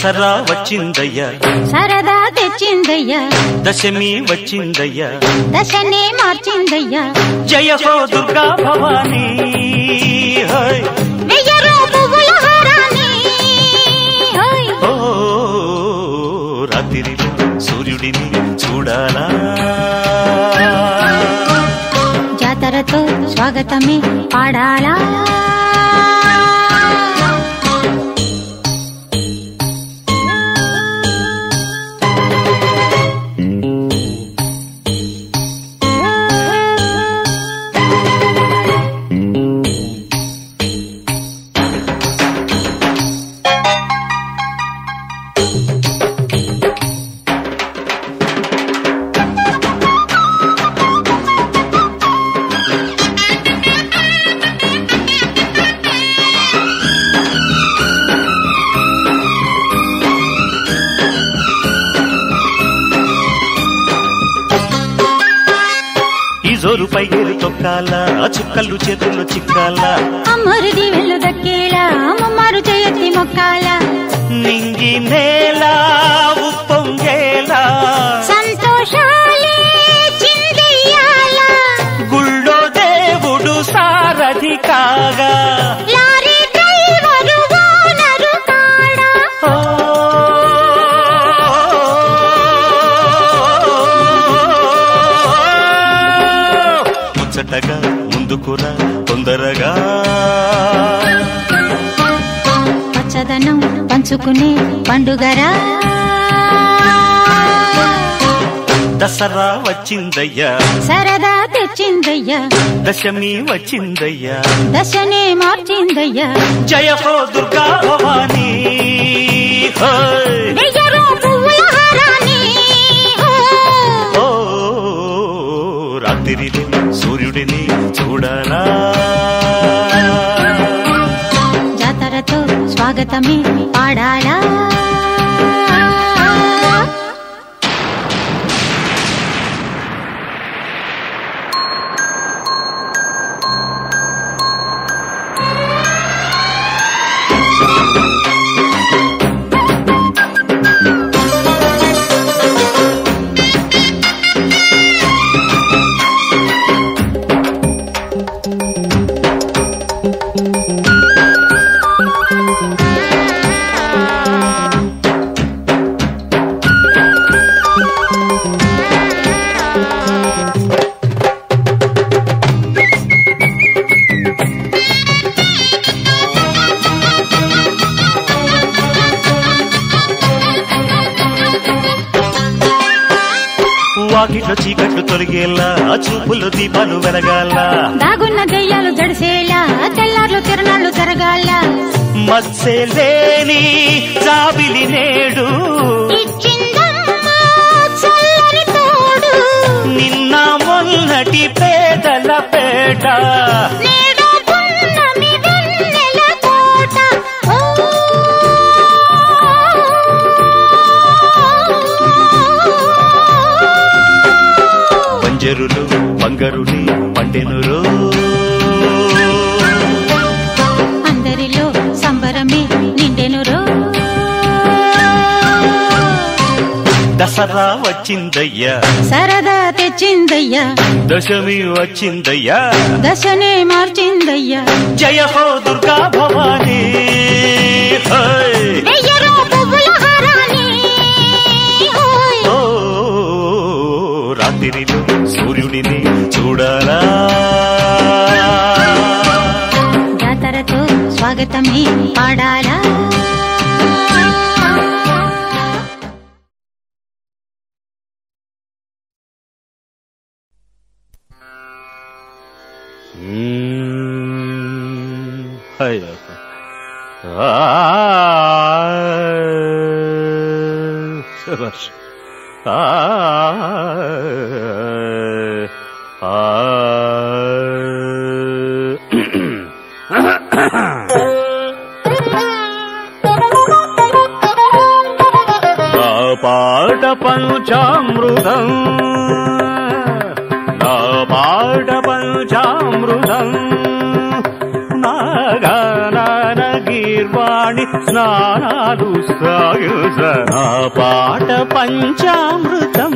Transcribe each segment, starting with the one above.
దసరా వచ్చిందయ్యా సరదా తెచ్చిందయ్యా దశమి వచ్చిందయ్యా దశనే మార్చిందయ్యా జయ హో దుర్గా భవానీ హోయ్. వెయ్యరు పువ్వుల హారాన్ని హోయ్. ఓ రాత్రిలో సూర్యుడిని చూడాలా జాతరతో స్వాగతమే పాడాలా ఈ జోరు పైగేరు తొక్కాల ఆ చుక్కలు చేతుల్లో చిక్కాల అమ్మరుది వెళ్ళు దక్కేలా అమ్మమ్మారు చేయత్తి మొక్కాల నింగి నేల ఉప్పొంగేలా సంతోషాలే చిందెయ్యాల గుళ్ళో దేవుడు సారథి కాగా లారీ డ్రైవరు ఓనరు కాడా ఓ, ముచ్చటగా ముందుకురా తొందరగా పచ్చదనం పంచుకునే పండుగరా దసరా వచ్చిందయ్యా సరదా తెచ్చిందయ్యా దశమి వచ్చిందయ్యా దశనే మార్చిందయ్యా జయ హో దుర్గా భవానీ హోయ్. వెయ్యరు పువ్వుల హారాన్ని ఓ రాత్రిని సూర్యుడిని చూడాలా జాతరతో స్వాగతమే పాడాలా వాకిట్లో చీకట్లు తొలగేలా ఆ చూపులు దీపాలు వెలగాల దాగున్న దెయ్యాలు జడిసేలా తెల్లార్లు తిరణాలు జరగాల మత్సే లేని జాబిలి నేడు ఇచ్చిందమ్మా చల్లని తోడు నిన్న మొన్నటి పేదల పేట నేడు పున్నమి వెన్నెల కోట ఓ పంజరులు బంగరుని పండెనురు అందరిలో సంబరమే నిండెను రో దసరా వచ్చిందయ్యా సరదా తెచ్చిందయ్యా దశమి వచ్చిందయ్యా దశనే మార్చిందయ్యా జయ హో దుర్గా భవానీ హోయ్. వెయ్యరు పువ్వుల హారాన్ని ఓయ్. ఓ రాత్రిలో సూర్యుడిని చూడాలా జాతరతో స్వాగతమే పాడాలా అయ్యో శభాష్ నా పాట పంచామృతం నా పాట పంచామృతం నా గాన గీత గీర్వాణి స్నానాలు సాయుజ నా పాట పంచామృతం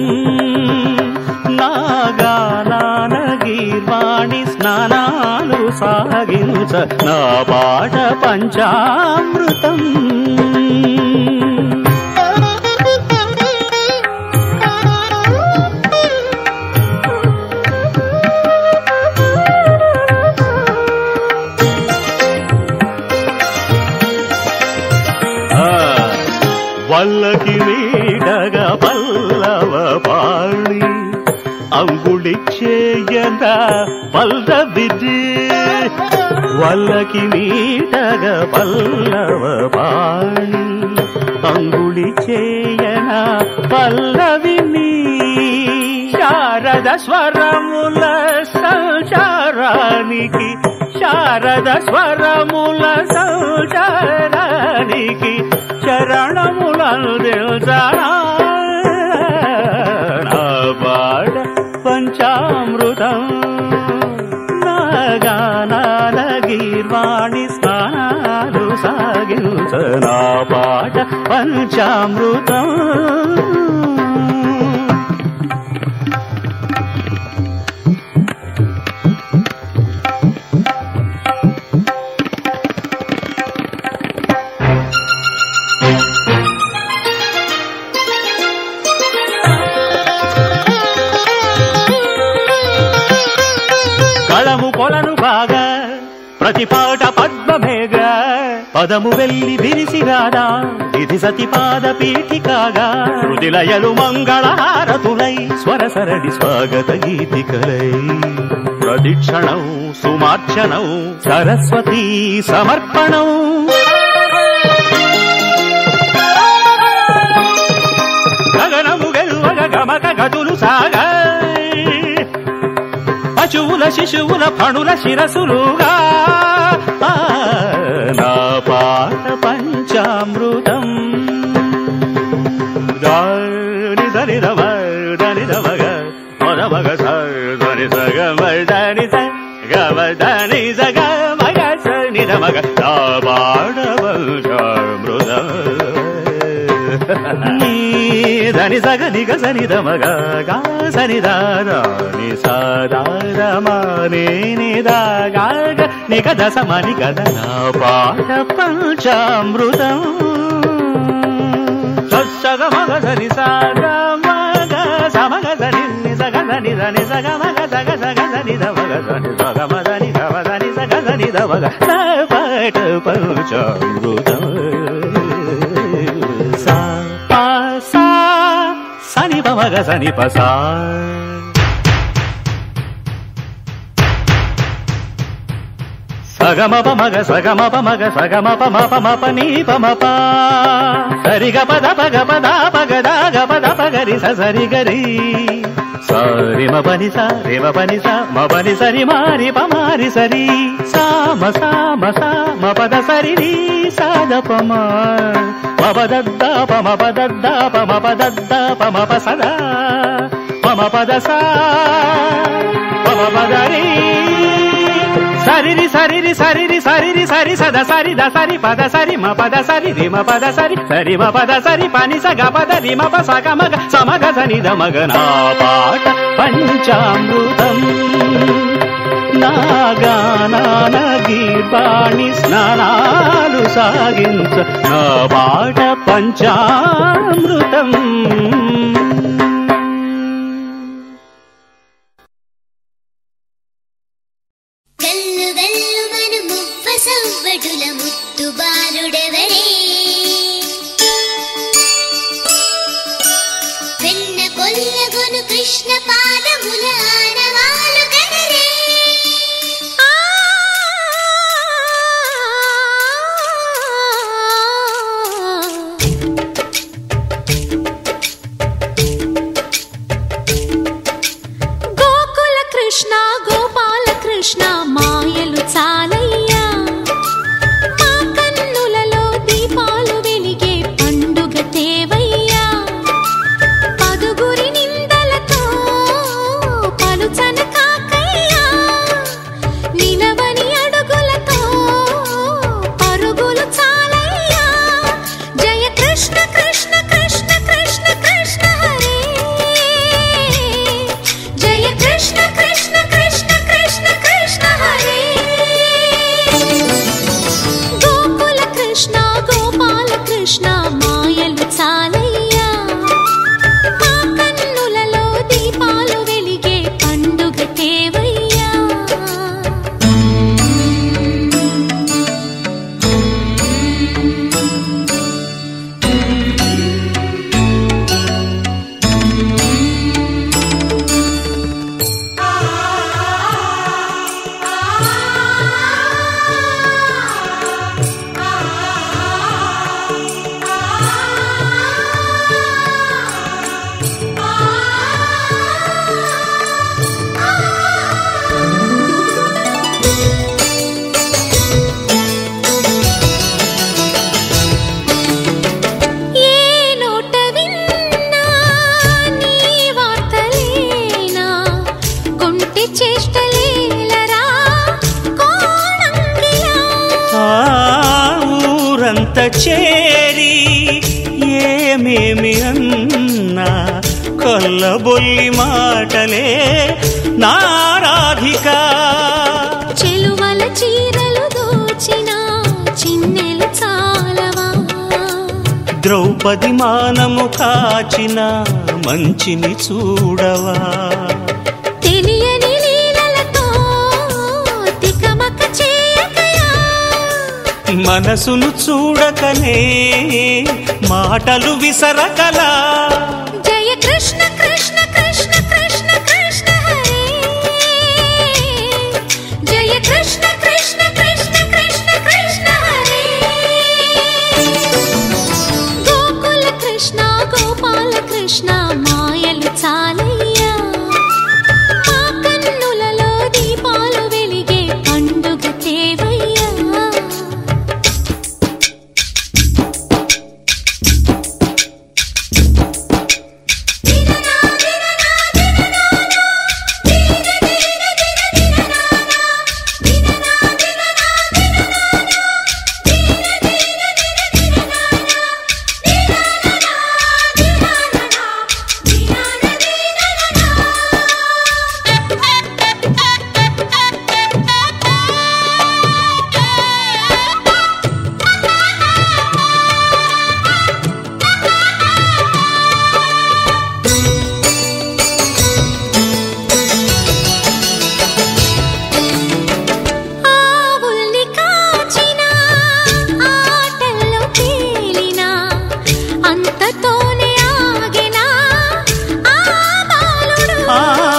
నాగానాన గీర్వాణి స్నానాలు సాగించ నా పాట పంచామృతం ఆ, వల్లకి నీడగ పల్లవ పాళి అంగుళి చేయన పల్లవిది వల్లకి నీడగ పల్లవ పాళి అంగుళి చేయన పల్లవిని శారద స్వరముల సంచారానికి శారద స్వరముల సంచారానికి చరణములందిల్చనా పాడ పంచామృతం నాగానాల గీర్వాణి స్నానాలు సాగించ నా పాట పంచామృతం కళము కొలను బాగా ప్రతి పాట పద్మమేగ పదము వెళ్ళి విరిసిరాదా ఇది సతిపాద పీఠికాగా శృతిలయలు మంగళహారతులై స్వరసరడి స్వాగత గీతికలై ప్రదిక్షణం సుమార్చనం సరస్వతీ సమర్పణం గగనము గెలువగ గమక గదులు సాగా పశువుల శిశువుల ఫణుల శిరసులుగా ఆ, నా పాట పంచామృతం దాని దని రమ దని రమగ మద మగ స దని సగ మదని స గమ దని సగ మగ స నిద మగ నా పాట పంచామృతం నీ దని సగ నిగ సని దమగ గా సని దాదా ని సదారమా నే ని దా గా గ ని గ దశ మని గద నా పాట పంచామృతం సగ మగ సని సగ మగ సమగ సని ని సగ సని దని సగ మగ సగ సగ సని ద మగ సని సగ మదని గవ సని సగ సని ద మగ నా పాట పంచామృతం సా పా సా సని ప మగ సని ప సా సగమ ప మగ సగమ ప మగ సగమ ప మ ప మ ప నీ ప మ ప సరి గ పద ప గ పద ప గ ద గ పద ప గరి స సరి గరి సరి మ పని స రి మ పని స మ పని సరి మారి ప మారి సరి సా మ సా మ సా మ పద సరి రి సా ద ప మ మ ప ద ద ప మ ప ద ద ప మ ప ద ద ప మ ప స ద ప మ ప ద సా ప మ ప ద రి సరిరి సరిరి సరిరి సరిరి సరి సద సరి ద సరి పద సరి మ పద సరి రి మ పద సరి సరి మ పద సరి పని స గ పద రి మ ప స గ మ గ స మ గ సని ద మ గ నా పాట పంచామృతం నాగానాన గీర్వాణి స్నానాలు సాగించ నా పాట పంచామృతం గల్లు గల్లు మను మువ్వ సవ్వడుల ముత్తు బాలుడెవరే వెన్న కొల్లగొను కృష్ణ పాదముల ఆనవాలు కనరే ఊరంత చేరి ఏమేమి అన్నా కొల్లబొల్లి మాటలే నారాధిక చెలువల చీరలు దోచిన చిన్నెలు చాలవా ద్రౌపది మానము కాచిన మంచిని చూడవా తెలియని లీలలతో తికమక చేయకయా మనసును చూడకనే మాటలు విసరకలా జయ కృష్ణ కృష్ణ కృష్ణ కృష్ణ కృష్ణ హరే జయ కృష్ణ కృష్ణ కృష్ణ కృష్ణ కృష్ణ హరే గోకుల కృష్ణ గోపాల కృష్ణ మాయలు చాలయ్యా మా కన్నులలో దీపాలు వెలిగే పండుగ తేవయ్యా ఆవుల్ని కాచిన ఆటల్లో తేలిన అంతతోనే ఆగిన ఆ బాలుడు ఆ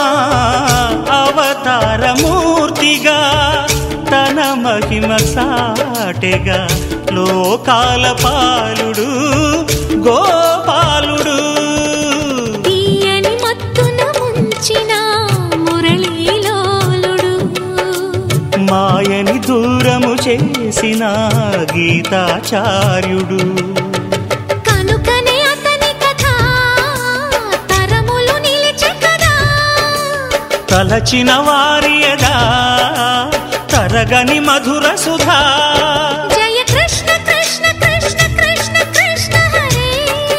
అవతారమూర్తిగా తన మహిమ సాటెగా లోకాల పాలుడు గోపాలుడు తీయని మత్తున ముంచిన మురళీలోలుడు మాయని దూరము చేసిన గీతాచార్యుడు కనుకనే అతని కథ తరములు నిలిచే కదా తలచిన వారియదా తరగని మధుర సుధా జయ కృష్ణ కృష్ణ కృష్ణ కృష్ణ కృష్ణ హరే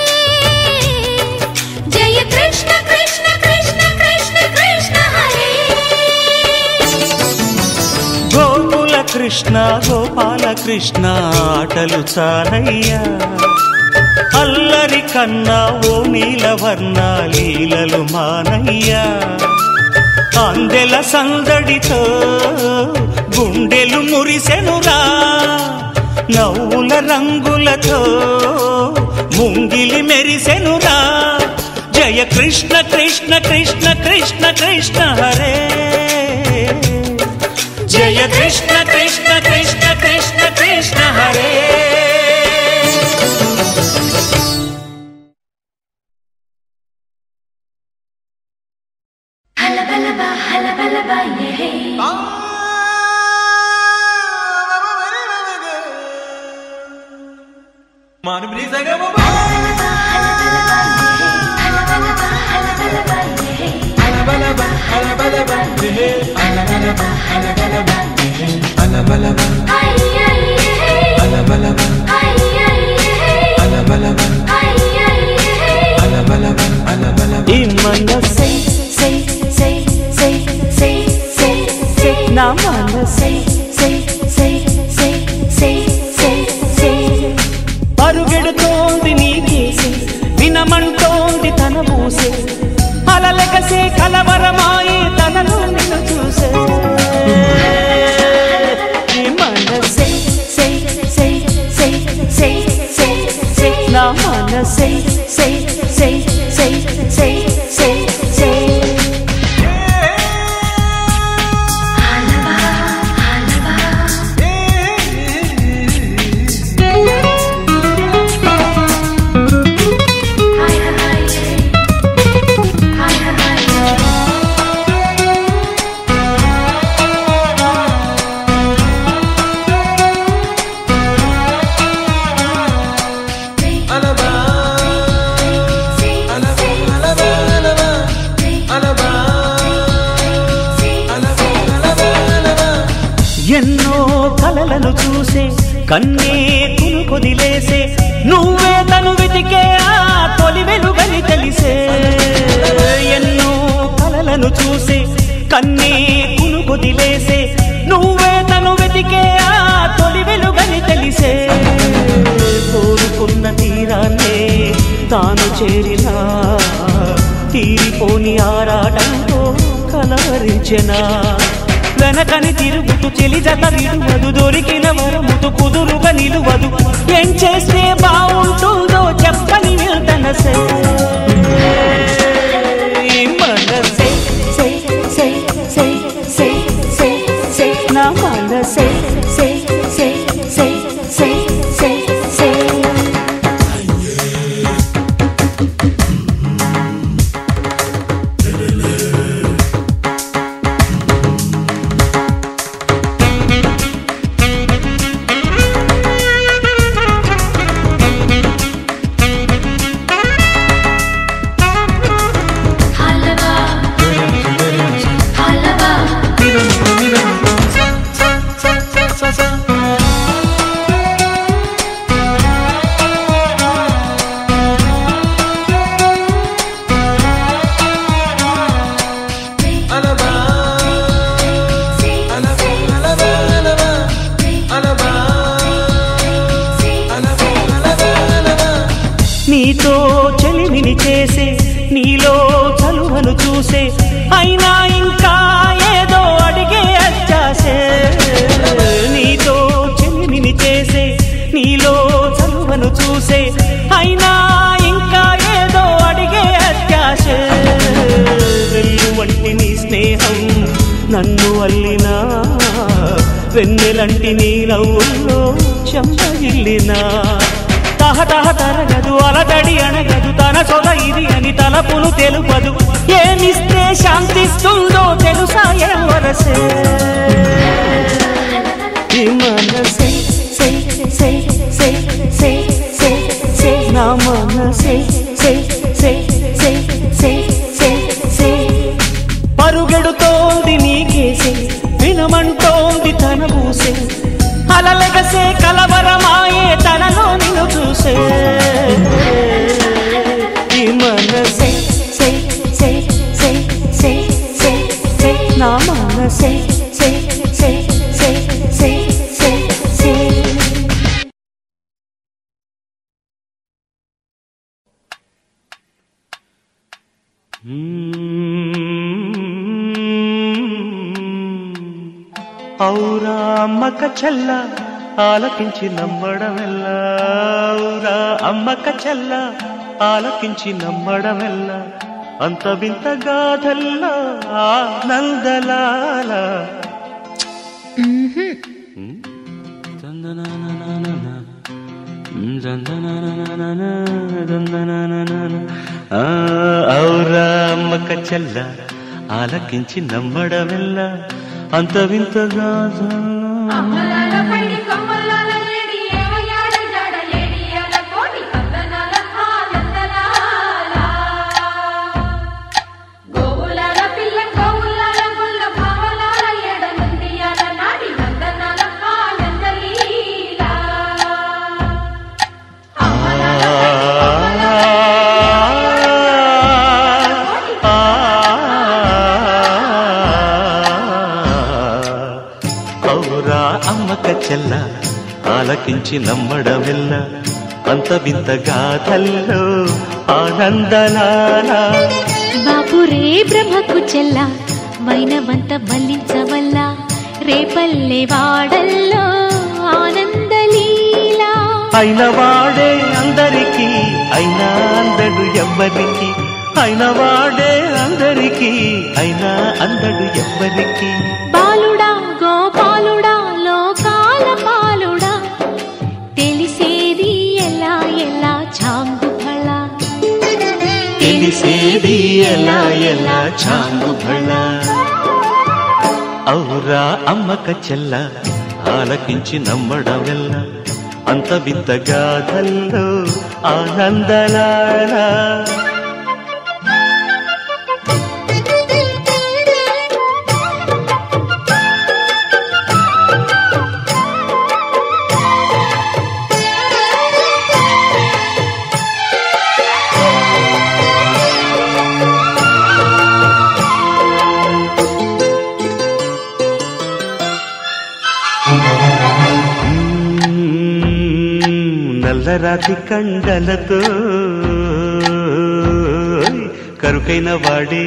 జయ కృష్ణ కృష్ణ కృష్ణ కృష్ణ కృష్ణ హరే గోకుల కృష్ణ గోపాల కృష్ణ ఆటలు చాలయ్యా అల్లరి కన్నా ఓ నీలవర్ణ లీలలు మానయ్యా అందెల సందడితో గుండెలు మురిసెనురా నవ్వుల రంగులతో ముంగిలి మెరిసెనురా జయ కృష్ణ కృష్ణ కృష్ణ కృష్ణ కృష్ణ హరే జయ కృష్ణ కృష్ణ కృష్ణ కృష్ణ కృష్ణ హరే ఈ మనసై సై సై సై సై సై సై నా మనసై సై సై సై సై సై సై పరుగెడుతోంది నీకేసి వినమంటోంది తన మూసే అలలెగసే కలవరమాయే తనలో నిన్ను చూసే ఈ మనసై సై సై సై సై సై సై నా మనసై సై సై సై సై సై సై ఎన్నో కలలను చూసే కన్నే కునుకొదిలేసే నువ్వే తను వెతికే ఆ తొలి వెలుగని తెలిసే ఎన్నో కలలను చూసే కన్నే కునుకొదిలేసే నువ్వే తను వెతికే ఆ తొలి వెలుగని తెలిసే కోరుకున్న తీరాన్నే తాను చేరినా తీరిపోని ఆరాటంతో కలవరించెనా వెనకని తిరుగుతూ చెలి జత విడువదు దొరికిన వరముతు కుదురుగా నిలువదు ఏం చేస్తే బాగుంటుందో చెప్పని వెళ్తనసే మనసే say, say, say, say, say, say, నా మనసే say, say, say, say, say, say. హలవా హలవా నీతో చెలిమిని చేసే నీలో చలువను చూసే అయినా ఇంకా ఏదో అడిగే అత్యాసే నీతో చెలిమిని చేసే నీలో చలువను చూసే అయినా ఇంకా ఏదో అడిగే అత్యాసే వెళ్ళు వంటి నీ స్నేహం నన్ను అల్లినా వెన్నెలంటి నీ నవ్వుల్లో చెంపగిల్లినా తహ తహ తరగదు అలదడి అనగదు తన సొల ఇది అని తలపును తెలుపదు ఏమిస్తే శాంతిస్తుందో తెలుసా ఏం వరసే ఈ మనసే Say, say, say, say, say, say, నా మనసే say, say, say, say, say, say. పరుగెడుతోంది నీకేసే వినమంటోంది తన ఊసే అలలెగసే కలవరమాయే తనలో నిన్ను చూసే ఈ మనసే Say, say, say, say, say, say, నా మనసే say, say, say, say, say, say. ఔరా అమ్మక చెల్ల ఆలకించి నమ్మడమెల్ల ఔరా అమ్మక చెల్ల ఆలకించి నమ్మడమెల్ల అంత వింత గాథల్లా ఆనందలాల ఆ, ఔరా అమ్మక చెల్ల ఆలకించి నమ్మడమెల్ల అంత వింత గాథల్లా అమ్మలాల పైడి కమ్మలాల లేడి ఏమయ్యాడ జాడ లేడి అల కోడి కందనాల ఆనందనాల గోవులాల పిల్ల గోవులాల గుల్ల భావలాల ఎడ నుండి అల నాడి నందనాల ఆనందలీల అమ్మలాల ఔరా అమ్మక చెల్ల ఆలకించి నమ్మడమెల్ల అంత వింత గాథల్లో ఆనందనాలా బాపురే బ్రహ్మకు చెల్ల మైనవంత మల్లించవల్ల రేపల్లె వాడల్లో ఆనందలీలా అయిన వాడే అందరికీ అయినా అందడు ఎవ్వరికి అయిన వాడే అందరికీ అయినా అందడు ఎవ్వరికి బాలుడా గోపాలుడా లోకాల పాలుడా తెలిసేది ఎలా ఎలా చాంగు ఫళ తెలిసేది ఎలా ఎలా చాంగు భళ ఔరా అమ్మక చెల్ల ఆలకించి నమ్మడమెల్ల అంత వింత గాథల్లో ఆనందలాల ఆ నల్లరాతి కండలతో కరుకైన వాడే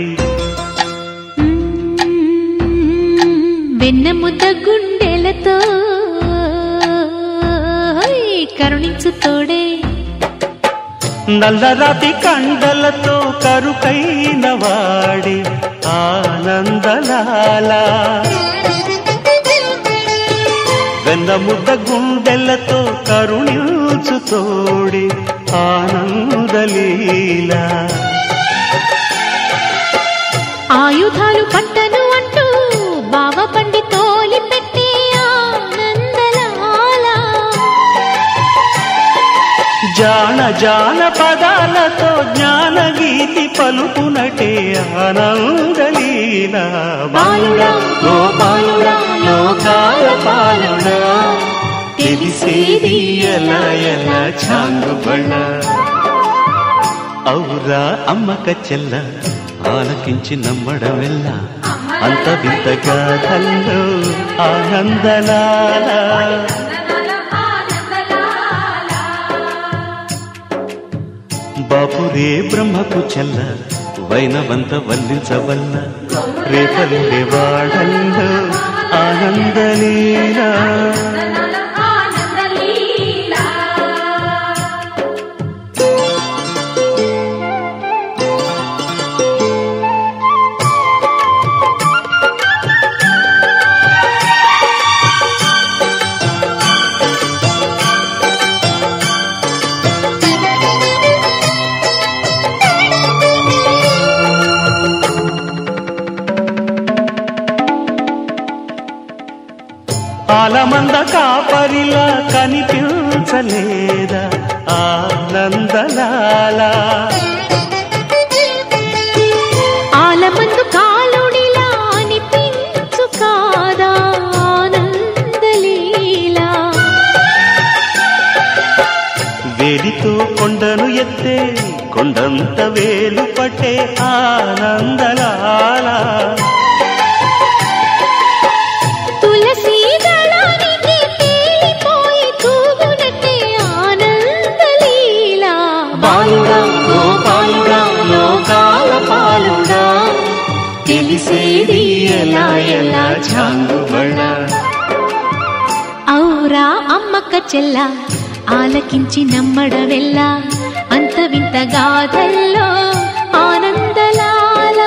వెన్న ముద్ద గుండెలతో కరుణించు తోడే నల్లరాతి కండలతో కరుకైన వాడే ఆనందలాల వెన్న ముద్ద గుండెలతో కరుణించు తోడే ఆనందలీలా ఆయుధాలు పంటను అంటూ బావ బండి తోలి పెట్టే ఆనందలాల జాన జాన పదాలతో జ్ఞాన గీతి పలుకునటే ఆనందలీల బాలుడా ఓ బాలుడా లోకాల పాలుడా తెలిసేది ఎలా ఎలా చాంగుబళ్ళ ఔరా అమ్మక చెల్ల ఆలకించి నమ్మడమెల్ల అంత వింత గాథల్లో ఆనందలాల బాపురే బ్రహ్మకు చెల్ల వైనవంత వల్లించవల్ల రేపల్లె వాడల్లో ఆనందలీలా ఆలమంద కాపరిలా కనిపించలేదా ఆనందలాలా ఆలమందు కాలుడిలా అనిపించు కాదా ఆనందలీలా వేలితో కొండను ఎత్తే కొండంత వేలు పట్టే ఆనందలాలా తులసి దళానికి తేలిపోయి తూగునట్టే ఆనందలీలా బాలుడా ఓ బాలుడా లోకాల పాలుడా తెలిసేది ఎలా ఎలా చాంగుబడా ఔరా అమ్మక్క చెల్ల ఆలకించి నమ్మడవెల్ల అంత వింత గాథల్లో ఆనందలాల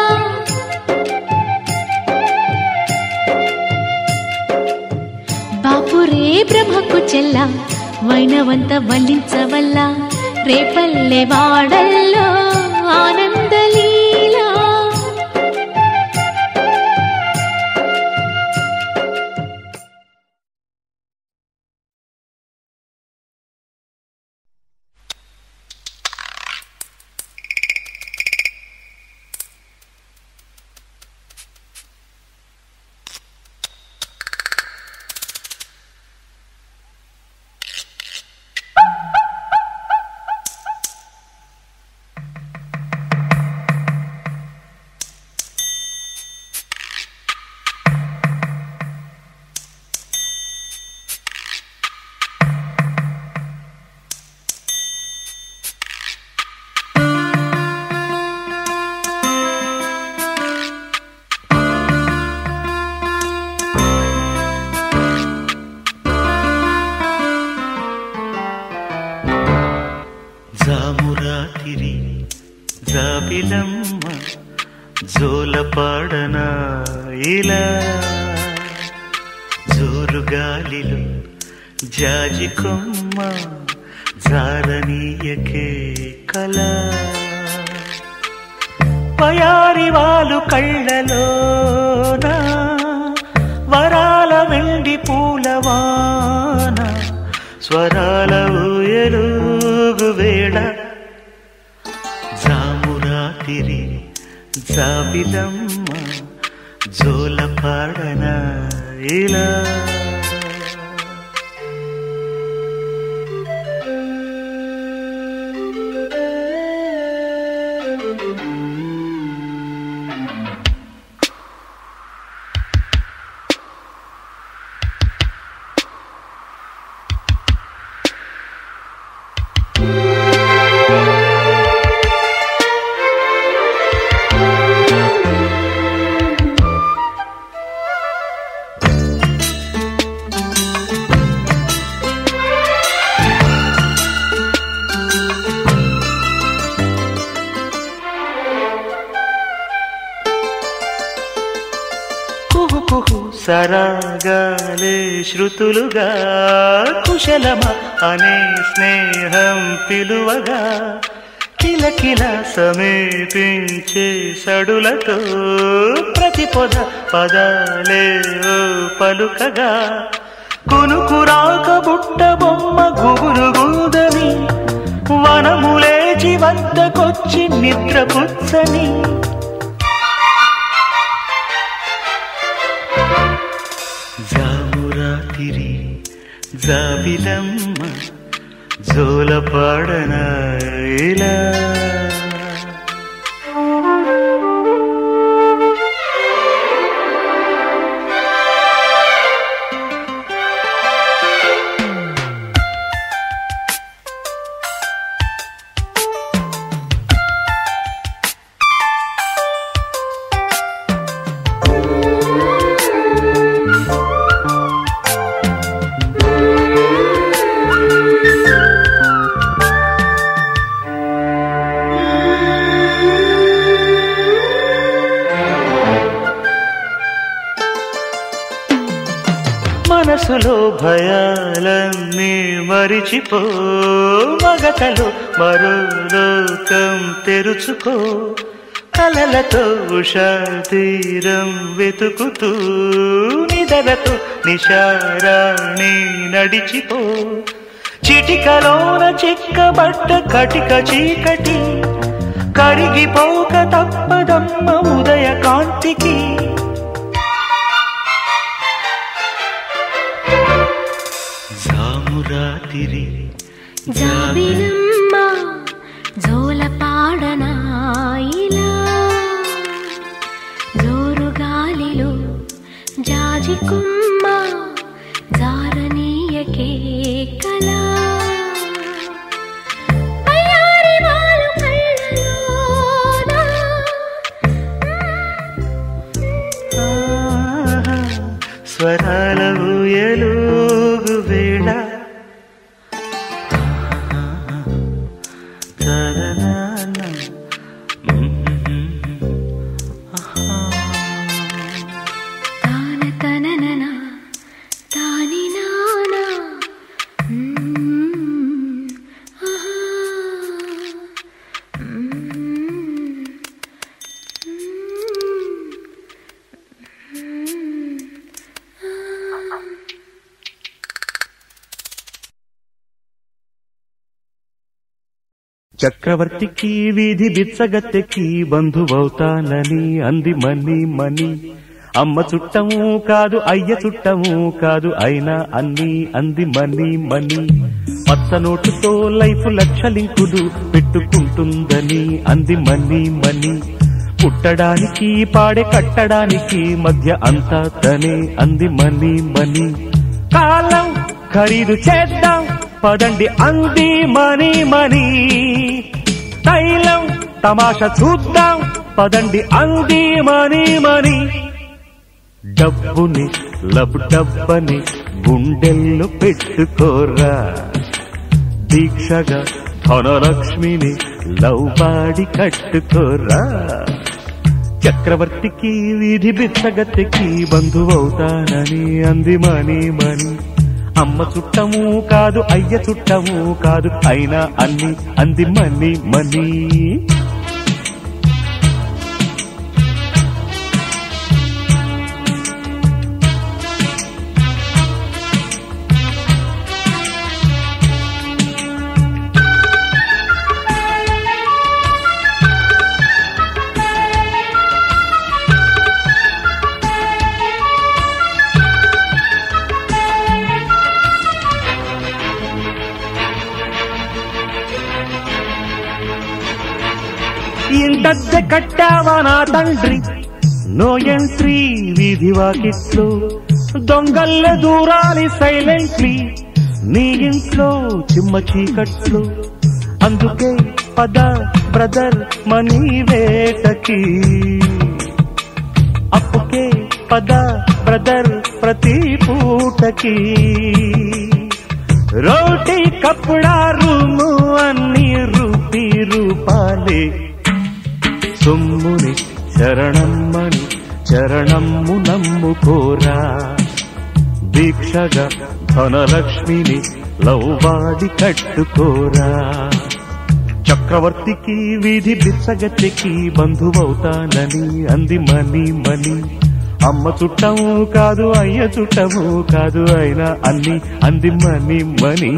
బాపురే బ్రహ్మకు చెల్ల వైనవంత వల్లించవల్ల రేపల్లె వాడల్లో ఆనందలీలా జామురాతిరి జాబిలమ్మ జోలపాడనా ఇలా జోరుగాలిలో జాజి కొమ్మ జారనీయకే కళ పయారి వాళ్ళు కళ్ళలోన వరాల వెండి పూలవాన స్వరాల ఊయలుగు వేళ జామురాతిరి జాబిలమ్మ జోల పాడన ఇలా సరాగాలే శృతులుగా కుశలమ అనే స్నేహం పిలువగా కిలకిల సమీపించే సడులతో ప్రతి పొద పదాలే ఓ పలుకగా కునుకురాక బుట్ట బొమ్మ గుబురు గూదని వనములేచి వద్దకొచ్చి నిద్ర పుచ్చని జామురాతిరి జాబిలమ్మ జోలపాడన ఇలా మనసులో భయాలన్నీ మరిచిపో మగతలో మరో లోకం తెరుచుకో కలలతో ఉషా తీరం వెతుకుతూ నిదలతో నిశారాణి నడిచిపో చిటికలోన చిక్కబట్ట కటిక చీకటి కరిగిపోక తప్పదమ్మ ఉదయ కాంతికి జామురాతిరి జాబిలమ్మ జోలపాడనా ఇలా జోరు గాలిలో జాజి కుమ్మ జారనీయకే కలా అయ్యారి వాలు కళ్ళలోనా ఆహా, స్వరాల ఊయలుగు వేళ తననాన. తాన తననన తాని నానా మ్మ్. ఆహా. మ్మ్. చక్రవర్తికి వీధి బిచ్చగత్తెకి బంధువవుతానని అంది మని మని అమ్మ చుట్టము కాదు అయ్య చుట్టము కాదు అయినా అన్ని అంది మని మని పచ్చ నోటుతో లైఫ్ లక్షలింకులు పెట్టుకుంటుందని అంది మని మని పుట్టడానికి పాడే కట్టడానికి మధ్య అంతా తనే అంది మని మని కాలం ఖరీదు చేద్దాం పదండి అంది మని మని తైలం తమాషా చూద్దాం పదండి అంది మని మని డబ్బుని లబ్ డబ్బని గుండెల్లో పెట్టుకోరా దీక్షగా ధనలక్ష్మిని లవ్ బాడి కట్టుకోరా చక్రవర్తికి వీధి బిచ్చగత్తెకి బంధువవుతానని అంది మని మని అమ్మ చుట్టము కాదు అయ్య చుట్టము కాదు అయినా అన్ని అంది మని మని ఇంటద్దె కట్టావా నా తండ్రి నో ఎంట్రీ వీధి వాకిట్లో దొంగల్లె దూరాలి సైలెంట్లీ నీ ఇంట్లో చిమ్మ చీకట్లు అందుకే పద బ్రదర్ మనీ వేటకి అప్పుకే పద బ్రదర్ ప్రతి పూటకి రోటీ కప్పుడా రూము అన్ని రూపీ రూపాలే సొమ్ముని శరణమ్మని శరణమ్ము నమ్ముకోరా దీక్షగా ధనలక్ష్మిని లవ్వాడి కట్టుకోరా చక్రవర్తికి వీధి బిచ్చగత్తెకి బంధువవుతానని అంది మని మని అమ్మ చుట్టము కాదు అయ్య చుట్టము కాదు అయినా అన్ని అంది మని మని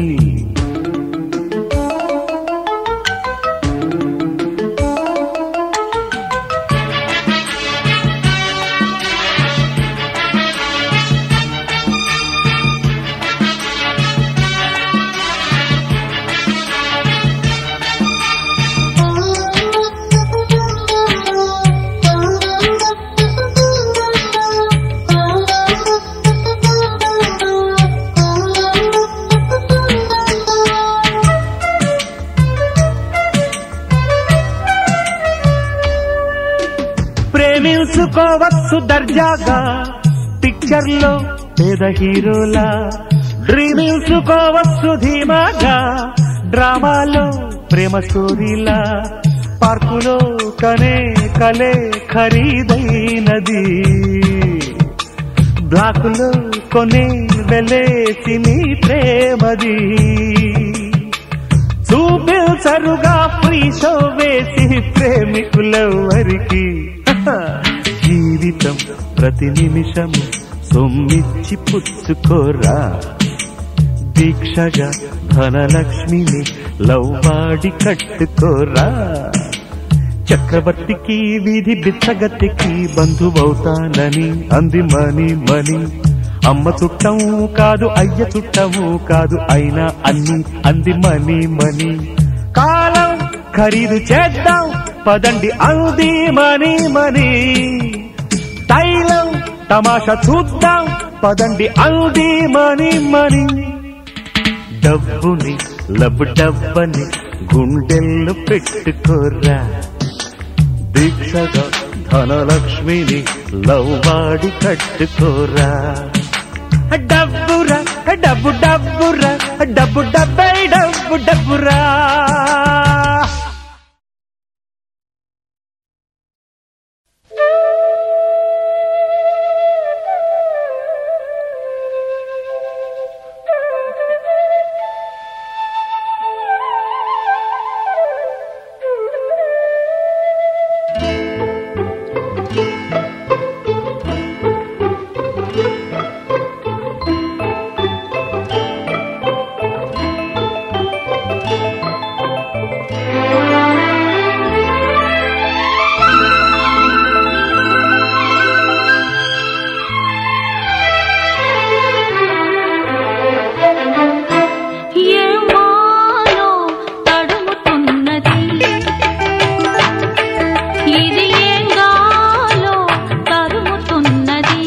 ప్రేమించుకోవచ్చు దర్జాగా పిక్చర్ లో పేద హీరోలా డ్రీమించుకోవచ్చు ధీమాగా డ్రామాలో ప్రేమ స్టోరీలా పార్కులో కనే కలే ఖరీదైనది బ్లాకులో కొనే వెలేసి నీ ప్రేమది చూపించరుగా ఫ్రీ షో వేసి ప్రేమికులెవరికి జీవితం ప్రతి నిమిషము సొమ్మిచ్చి పుచ్చుకోరా దీక్షగా ధనలక్ష్మిని లవ్వాడి కట్టుకోరా చక్రవర్తికి వీధి బిచ్చగత్తికి బంధువవుతానని అంది మని మని అమ్మ చుట్టము కాదు అయ్య చుట్టము కాదు అయినా అన్ని అంది మని మని కాలం ఖరీదు చేద్దాం పదండి అంది మని మని తైలం తమాషా చూద్దాం పదండి అంది మని మని డబ్బుని లబ్ డబ్బని గుండెల్లో పెట్టుకోరా దీక్షగా ధనలక్ష్మిని లవ్వాడి కట్టుకోరా డబ్బురా డబ్బు డబ్బురా డబ్బు డబ్బై డబ్బు డబ్బురా ఏమాలో తడుముతున్నది ఇది ఏం గాలో తరుముతున్నది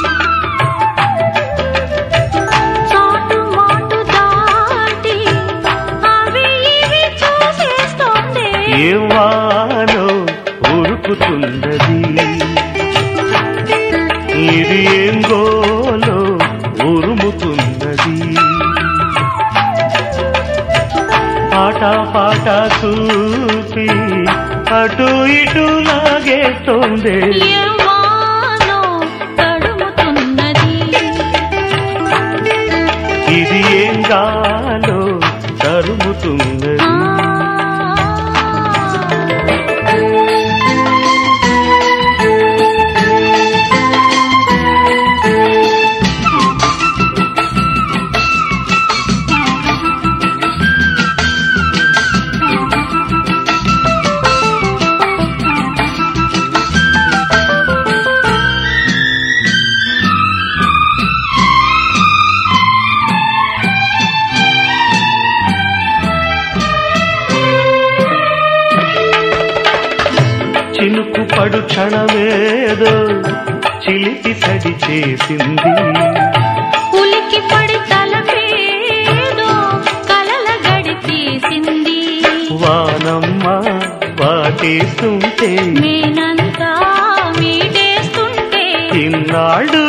చాటు మాటు దాటి అవి ఇవి చూసేస్తోంది ఏవానో ఉరుకుతున్నది ఇది ఏం గోలో ఉరుముతున్నది పాట పాట చూసి అటు ఇటు లాగేస్తోంది ఏమాలో తడుముతున్నది ఇది ఏం గాలో తరుముతున్నది ఆ చినుకు పడు క్షణమేదో చిలిపి సడి చేసింది ఉలికి పడి తలపేదో కలల గడి తీసింది వానమ్మ వాటేస్తుంటే నేనంతా మీటేస్తుంటే ఇన్నాడు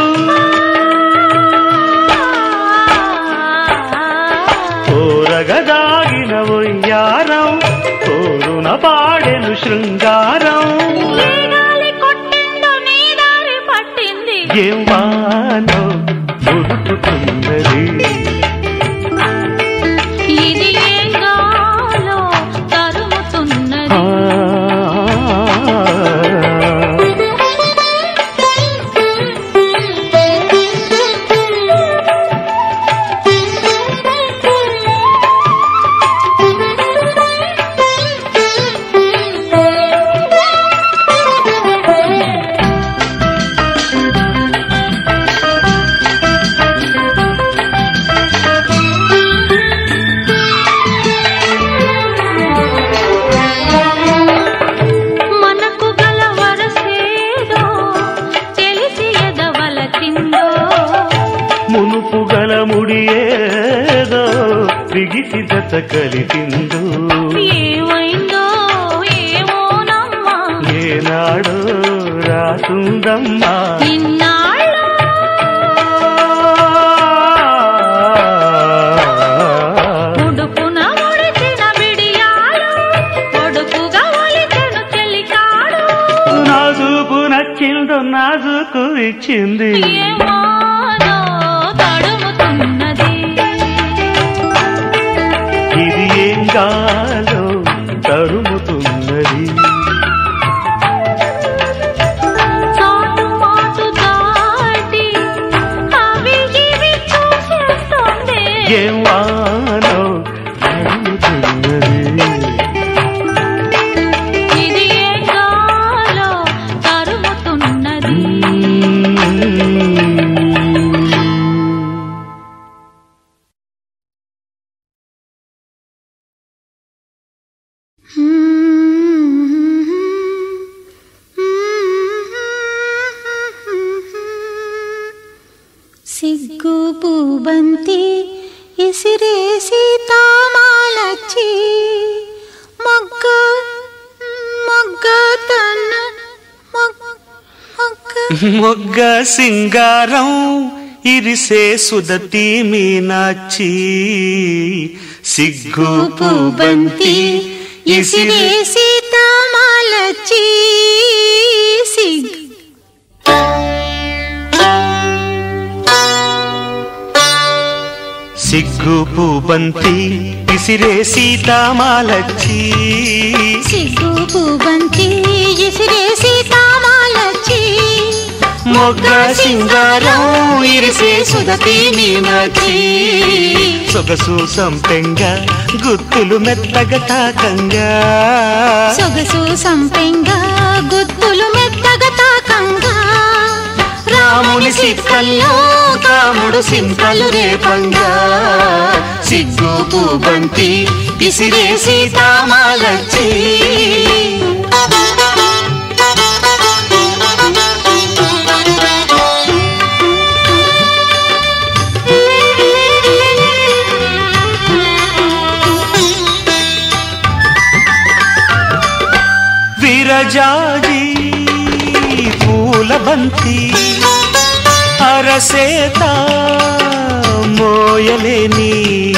కోరగదాగిన ఒయ్యారం కోరున పాడెను శృంగారం ఏ గాలి కొట్టిందో నీ దారి ఏం వానో ముడుపుతున్నది ఇది ఏం గాలో తరుముతున్నది ఆ. మనకు గల వరసేదో తెలిసి ఎదవలచిందో మునుపు గల ముడియేదో బిగిసి జత కలిపిందో ఏమైందో ఏమోనమ్మా ఏనాడో రాసుందమ్మా ఇన్నాళ్ళు ఉడుపున ముడిచిన బిడియాలు ఒడుపుగా ఒలిచెను చెలికాడు నాజుకు నచ్చిందో నాజుకు ఇచ్చింది ఏమానో తడుముతున్నది ఇది ఏం గాలో తరుముతున్నది చాటు మాటు దాటి అవి ఇవి చూసేస్తోంది ఏం వానో తరుముతున్నది ఇది ఏ గాలో తరుముతున్నది సిగ్గు పూబంతి ఇసిరేసి తామాలచ్చి మొగ్గ మొగ్గ తన మొగ్గ మొగ్గ సింగారం ఇరిసే సుదతి మీనాచి సిగ్గు పూబంతి ఇసిరే ఇసిరేసి తామాలచ్చి సిగ్ సిగ్గు పూబంతి ఇసిరే సీతామాలచ్చి సిగ్గు పూబంతి ఇసిరేసి తామాలచ్చి మొగ్గ సింగారం ఇరిసే సుదతి మీనాచి సొగసు సంపెంగ గుత్తులు మెత్తగ తాకంగా సొగసు సంపెంగా గుత్తులు మెత్తగా తాకంగా రాముని సిక్కల్లో కాముడు సింతలు రేపంగా సిగ్గు పూబంతి ఇసిరే సీతామాలచ్చి విరజాజి పూల బంతి అరసేత మోయలేని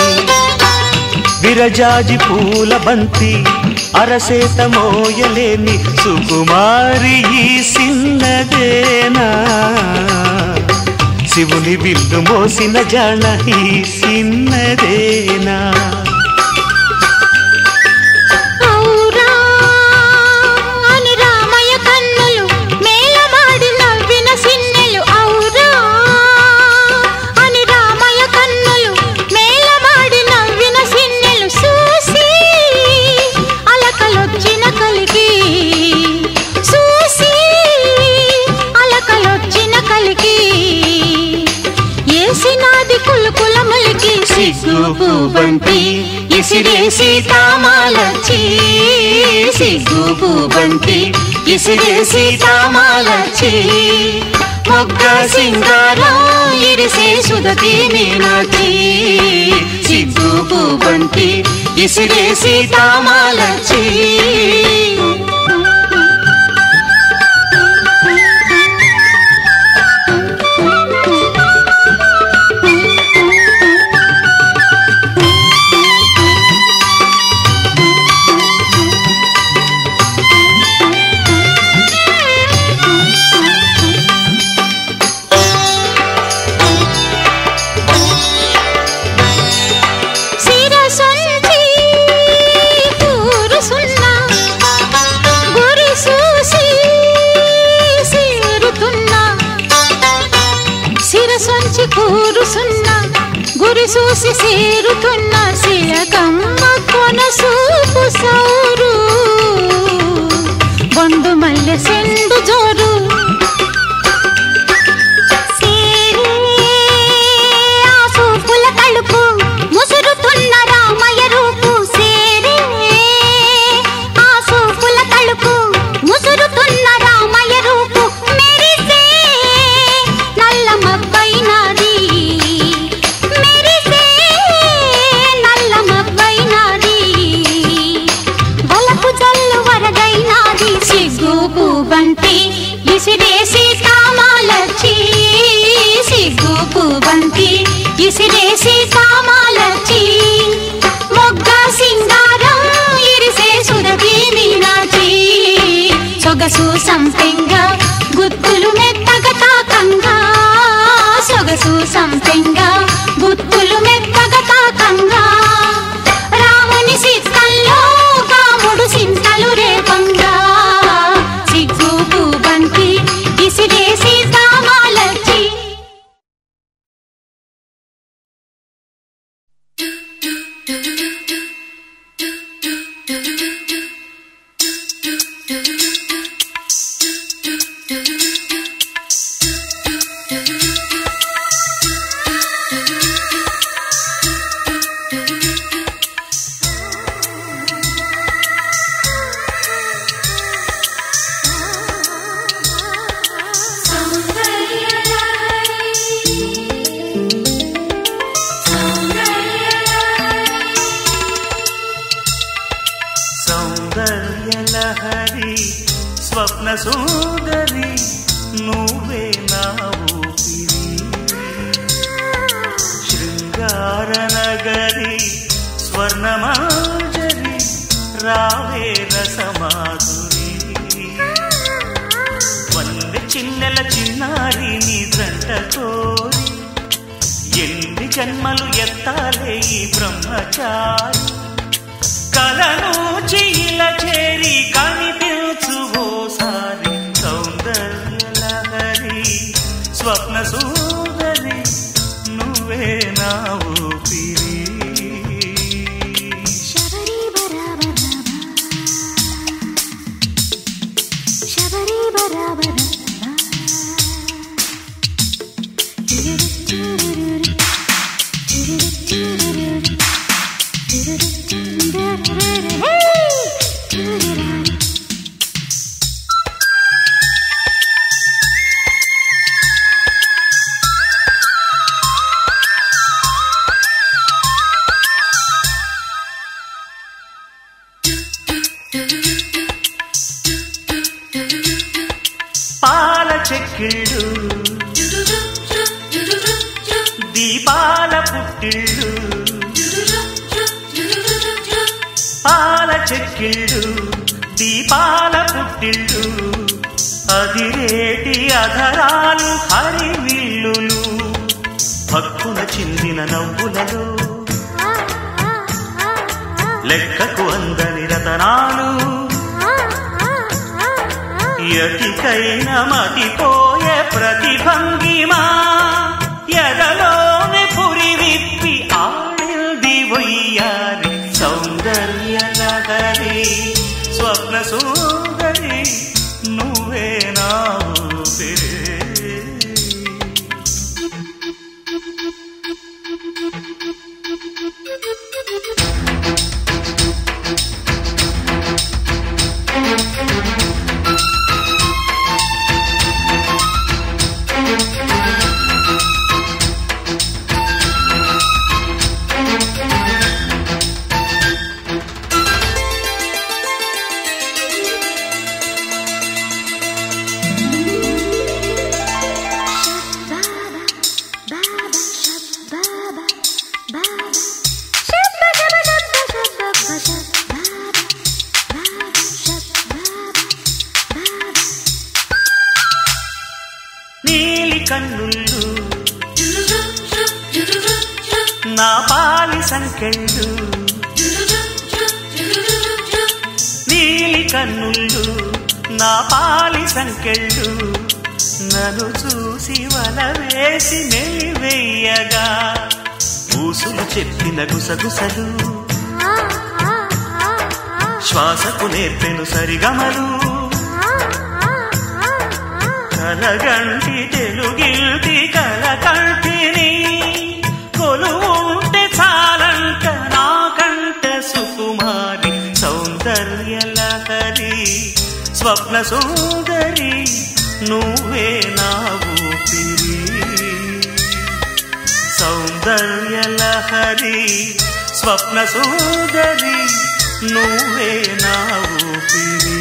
విరజాజి పూల బంతి అరసేత మోయలేని సుకుమారి ఈ సిన్నదేనా శివుని విల్లు మోసిన జాణ ఈ సిన్నదేనా ఔరా అని రామయ్య కన్నులు మేలమాడి నవ్విన సిన్నెలు ఔరా అని రామయ్య కన్నులు మేలమాడి నవ్విన సిన్నెలు చూసి అలకలొచ్చిన కలిగి చూసి అలకలొచ్చిన కలిగి ఏసినాది కులుకుల ములికి సిగ్గు పూబంతి ఇసిరే సీతామాలచ్చి సిగ్గు పూబంతి ఇసిరే సీతామాలచ్చి మొగ్గ సింగారం ఇరిసే సుదతి మీనాచి సిగ్గు పూబంతి ఇసిరే సీతామాలచ్చి చూసి సేరుతున్న శిలకమ్మ కొనసూపు సౌరు బొండు మల్లె సెండు జోరు ఆ సూపుల తలుపు ముసురుతున్న రామయ్య రూపు సేరే ఆ సూపుల తలుపు ముసురుతున్న రామయ్య రూపు మెరిసే నల్ల మబ్బైనది మెరిసే నల్ల మబ్బైనది వలపు జల్లు వరదైనది సిగ్గు బంతి ఇసిరేసి కామాలచ్చి సిగ్గు బంతి ఇసిరేసి కామాలచ్చి మొగ్గ సింగారం ఇరిసే సురభి మీనాచి సొగసు సంపెంగ గుత్తులు మెత్తగ తాకంగా సొగసు సంపెంగ గుత్తులు మెత్తగ తాకంగా రాముని సిద్ధంలో కాముడు సింతలు రేపంగా సిగ్గు బంతి ఇసిరేసి కామాలచ్చి సౌందర్యలహరి స్వప్న సుందరి నువ్వే నా ఊపిరి శృంగార నగరి స్వర్ణమాజరి రావే రసమాధురి వందె చిన్నెల చిన్నారి నీ దంట కోరి ఎన్ని జన్మలు ఎత్తాలే ఈ బ్రహ్మచారి కలను చీల చేరి కనిపించు ఓసారి సౌందర్యలహరి స్వప్న సూదరి నువ్వే నా ఊపిరి శబరి బరాబర శబరి బరాబర పాల చెక్కిళ్ళు దీపాల పుట్టిళ్ళు పాల చెక్కిళ్ళు దీపాల పుట్టిళ్ళు అదిరేటి అధరాలు హరివిల్లులు భక్కున చిందిన నవ్వులలో లెక్కకు అందని రతనాలు ఎటికైన మతిపోయే ప్రతిభంగిమా ఎదలోని పురి విప్పి ఆడింది వయ్యారి సౌందర్య నగరి స్వప్న సుందరి నువ్వే నా ఊపిరి నీలి కన్నుళ్ళు నా పాలి సంకెళ్ళు నీలి కన్నుళ్ళు నా పాలి సంకెళ్ళు నన్ను చూసి వల వేసి మెలివెయ్యగా ఊసులు చెప్పిన గుసగుసలు శ్వాసకు నేర్పెను సరిగమలు కలగంటి తెలుగిల్టి కలకంటిని కొలువుంటే చాలంట నాకంట సుకుమారి సౌందర్య లహరి స్వప్న సుందరి నువ్వే నా ఊపిరి సౌందర్య లహరి స్వప్న సుందరి నువ్వే నా ఊపిరి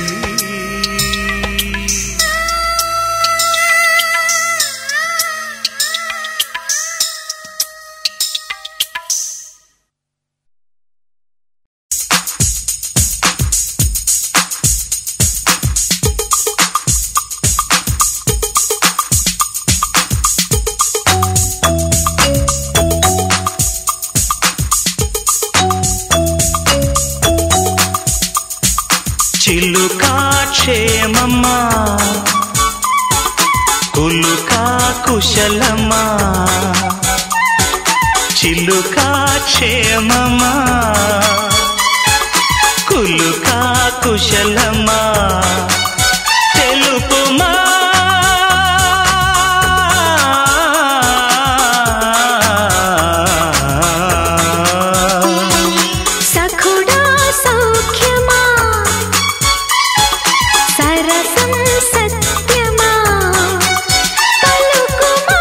చిలుకా క్షేమమ్మా కులుకా కుశలమా చిలుకా క్షేమమా కులుకా కుశలమా తెలుపుమా సఖుడా సౌఖ్యమా సరసం సత్యమా పలుకుమా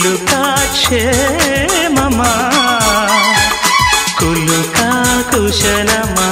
చిలుకా క్షేమమా కులుకా కుశలమా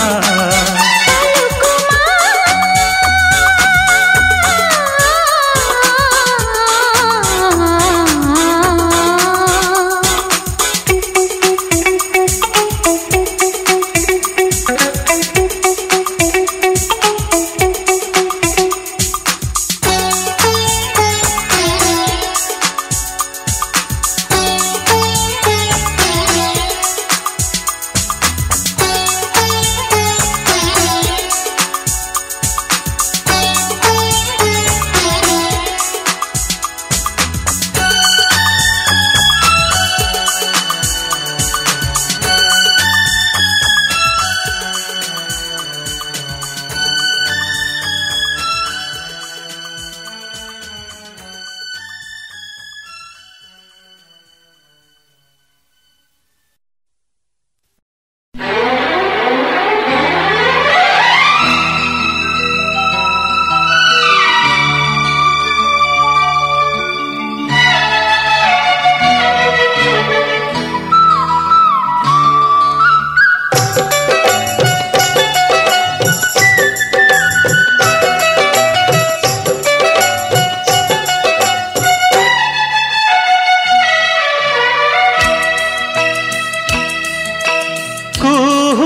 కూహూ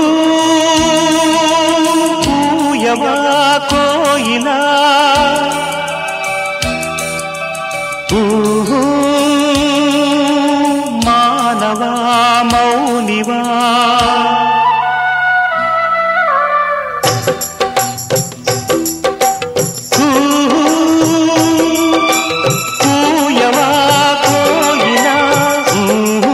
కూయవా కోయిలా ఊహూ మానవా మౌనివా కూహూ కూయవా కోయిలా ఊహూ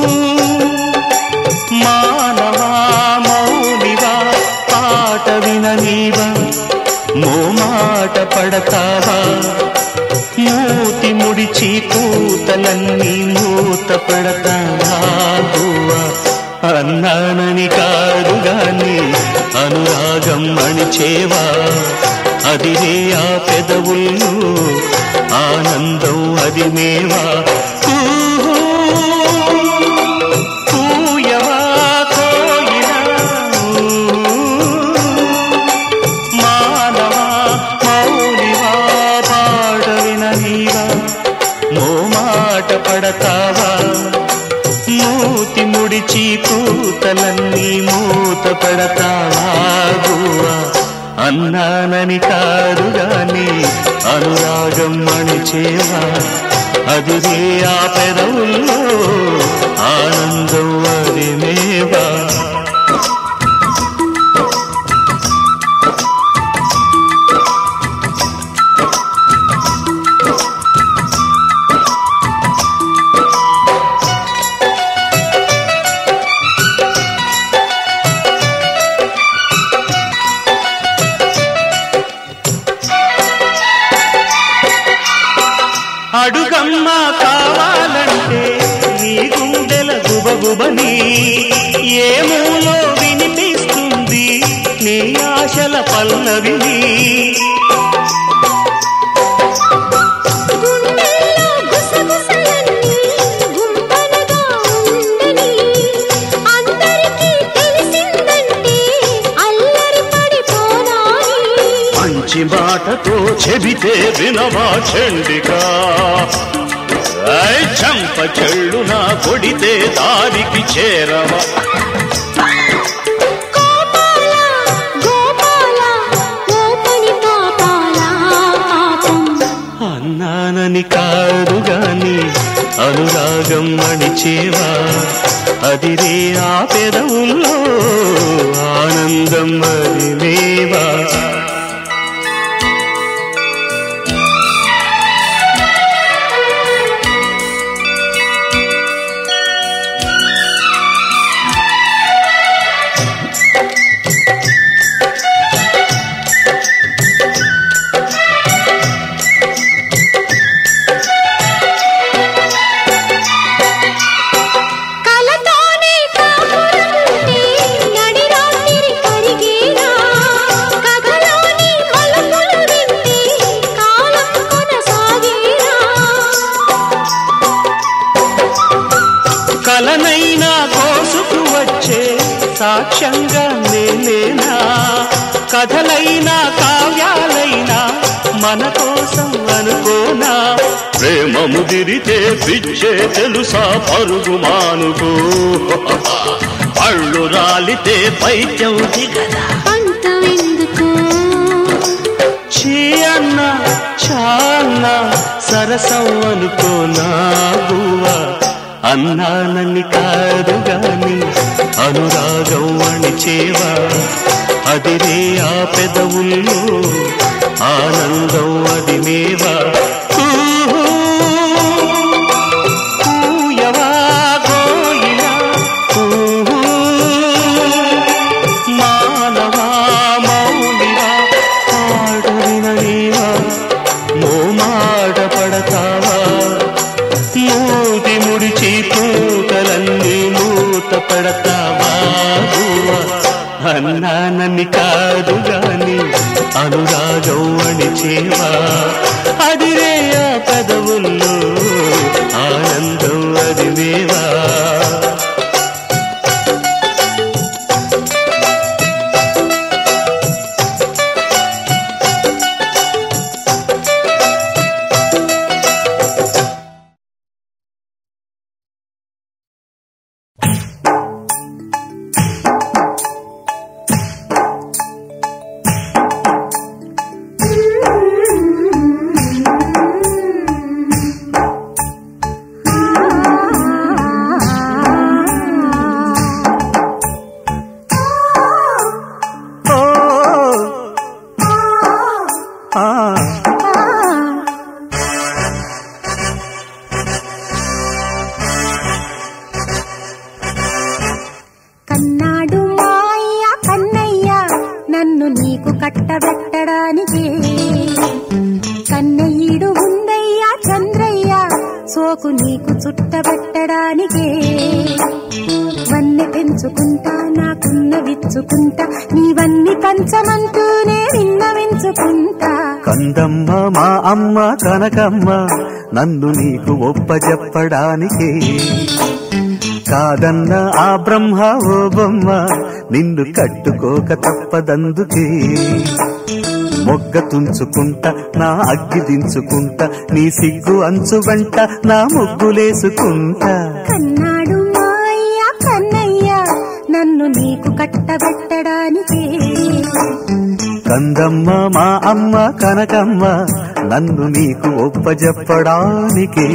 మానవా మౌనివా పాట విననీవా మోమాట పడతావా మూతి ముడిచి కూతలన్నీ మూత పడతావా గువ్వా అన్నానని కాదు గాని అనురాగం అణిచేవా అదిరే ఆ పెదవుల్లో ఆనందం అది మేవా ఊహూ పూయవా కోయిలా మానవా మౌనివా పాడవిన నీవా మోమాట పడతావా మూతి ముడిచి కూతలన్నీ మూత పడతావా గువ్వా అన్నానని కాదు గాని అనురాగం మణిచేవా అదిరే ఆ పెదవుల్లో ఆనందం అది మేవా అడుగమ్మా కావాలంటే నీ గుండెల గుబగుబని ఏ మూలో వినిపిస్తుంది నీ ఆశల పల్లవిని గుండెల్లో గుసగుసలన్నీ గుంపనగా ఉండని అందరికీ తెలిసిందంటే అల్లరి పడిపోనాయి మంచి మాటతో చెబితే వినవా చండిగా ఐ చంప చెళ్ళున కొడితే దారికి చేరవా గోపాల గోపాల ఓపని పాపాల పాపం అన్నానని కాదు గాని అనురాగం మణిచేవా అదిరే ఆ పెదవుల్లో ఆనందం అది మేవా కలతోనే కాపురముంటే నడి రాత్రి కరిగేనా కథలో తలనైనా కోసుకు వచ్చే సాక్ష్యంగా నేనేనా కథలైనా కావ్యాలైనా మన కోసం అనుకోనా ప్రేమ ముదిరితే పిచ్చే తెలుసా పరుగు మానుకో పళ్ళు రాలితే పైత్యం దిగదా అంతవెందుకు చీ అన్న చాన్న సరసం అనుకో నా గువ్వ అన్నానని కాదు గాని అనురాగం అణిచేవా అదిరే ఆ పెదవుల్లో ఆనందం అది మేవా ఊహూ, ఊయవా గోయిలా, ఊహూ, మానవా మౌనివా పాడవిన నీవా మోమాట పడతావా మూతి ముడిచి పూతలన్నీ మూత పడతావా గువ్వా? అన్నానని కాదు గాని అనురాగం అణిచేవా అదిరే ఆ పెదవుల్లో ఆనందం అది మేవా కన్నాడు మాయ్య కన్నయ్య నన్ను నీకు కట్టబెట్టడానికి కన్నయ్యుడు ఉందయ్య చంద్రయ్య సోకు నీకు చుట్టబెట్టడానికి వన్నె పెంచుకుంటా నాకున్న విచ్చుకుంటా నీవన్నీ పంచమంటూనే విన్నవించుకుంటా కందమ్మ మా అమ్మ కనకమ్మ నన్ను నీకు ఒప్పజెప్పడానికి కాదన్న ఆ బ్రహ్మ ఓ బొమ్మ నిన్ను కట్టుకోక తప్పదందుకే మొగ్గ తుంచుకుంటా నా అగ్గి దించుకుంటా నీ సిగ్గు అంచు వెంట నా ముగ్గులేసుకుంటా కన్నాడు మాయ్య కన్నయ్య నన్ను నీకు కట్టబెట్టడానికి కందమ్మ మా అమ్మ కనకమ్మ నన్ను నీకు ఒప్పజెప్పడానికి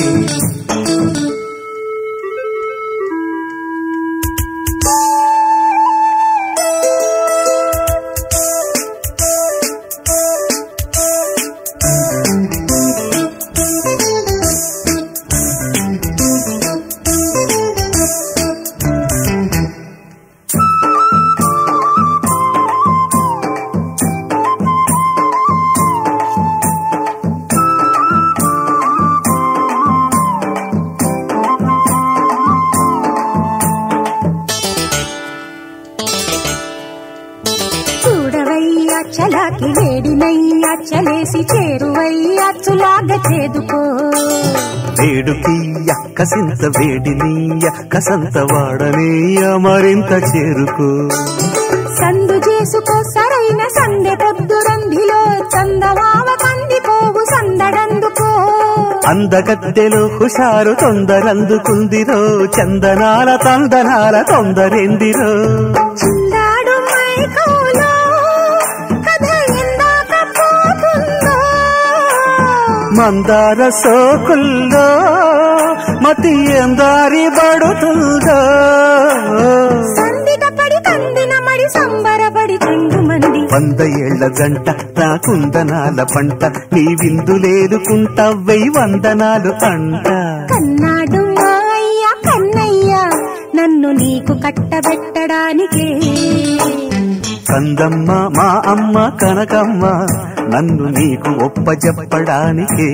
చూడవయ్యా చలాకి వేడినయ్యా చలేసి చేరువయ్యా చులాగ చేదుకో వేడుకీయ కసింత వేడినీయ కసంత వాడనీయ మరింత చేరుకో సందు చేసుకో సరైన సందె పొద్దురందిలో చందమావ కందిపోవు సందడందుకో అందగత్తెలో హుషారు తొందరందుకుందిరో చందనాల తందనాల తొందరెందిరో చిందాడు మైకోలో కథ ఎందాక పోతుందో మందార సోకుల్లో మతి ఎందారి పడుతుందో సందిట పడి కందిన మడి సంబరపడి చెండు మంది వంద ఏళ్ల జంట నా కుందనాల పంట నీ విందులేదుకుంటా వెయ్యి వందనాలు అంట కన్నాడు మాయ్య కన్నయ్య నన్ను నీకు కట్టబెట్టడానికి కందమ్మ మా అమ్మ కనకమ్మ నన్ను నీకు ఒప్పజెప్పడానికి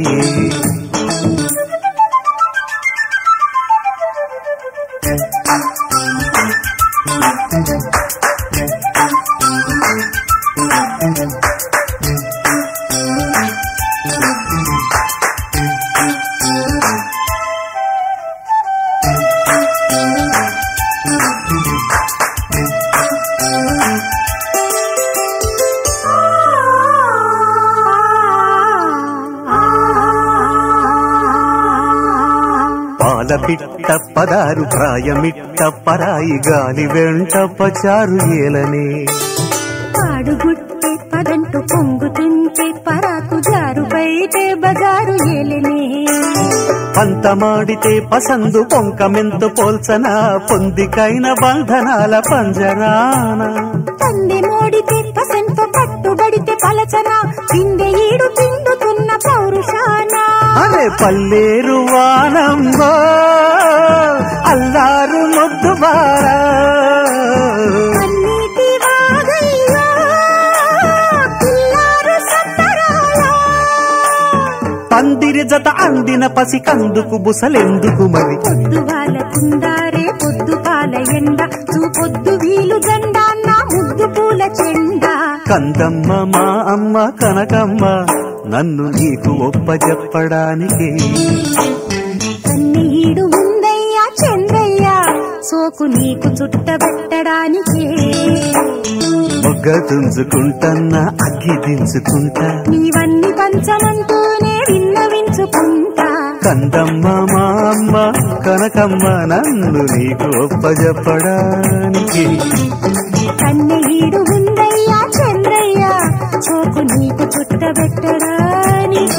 పిట్ట పదారు ప్రాయమిట్ట పరాయి గాలి వెంట పచారు ఏలనే పాడుగుట్టే పదంటూ పొంగుతుంటే పరాకు జారు బయటే బజారు ఏలనే పంతమాడితే పసందు పొంకమెంతు పోల్చన పొందికైన బంధనాల పంజరాన తంది మోడితే పసంతో పట్టుబడితే పలచన పిందె ఈడు పిండుతున్న పౌరుషాన అరే పల్లేరు వానంబో అల్లారు ముద్దు బారా అన్నిటి వాగయ్యో పిల్లారు సంబరాల పందిరి జత అందిన పసి కందుకు బుసలెందుకు మరి పొద్దు వాళ్ళ కుందారే పొద్దు పాల ఎండ చూపొద్దు వీలు జెండా నా ముద్దు పూల చెండా కందమ్మ మా అమ్మ కనకమ్మ నన్ను నీకు ఒప్పజెప్పడానికి కన్నీడు ముందయ్యా చంద్రయ్యా సోకు నీకు చుట్టబెట్టడానికే మొగ్గ తుంచుకుంటన్నా అగ్గి దించుకుంటా నీవన్నీ పంచమంటూనే విన్నవించుకుంటా కందమ్మ మా అమ్మ కనకమ్మ నన్ను నీకు ఒప్పజెప్పడానికి కన్నీడు ముందయ్యా చంద్రయ్యా సోకు నీకు చుట్టబెట్టడానికే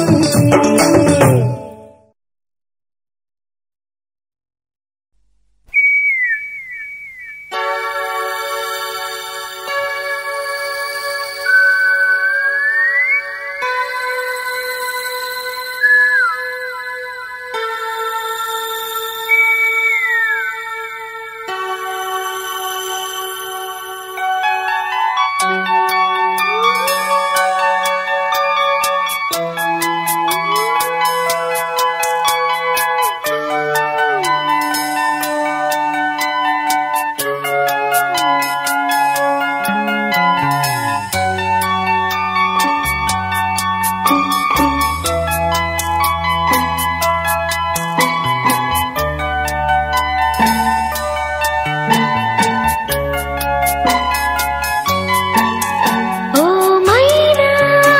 ఓ మైనా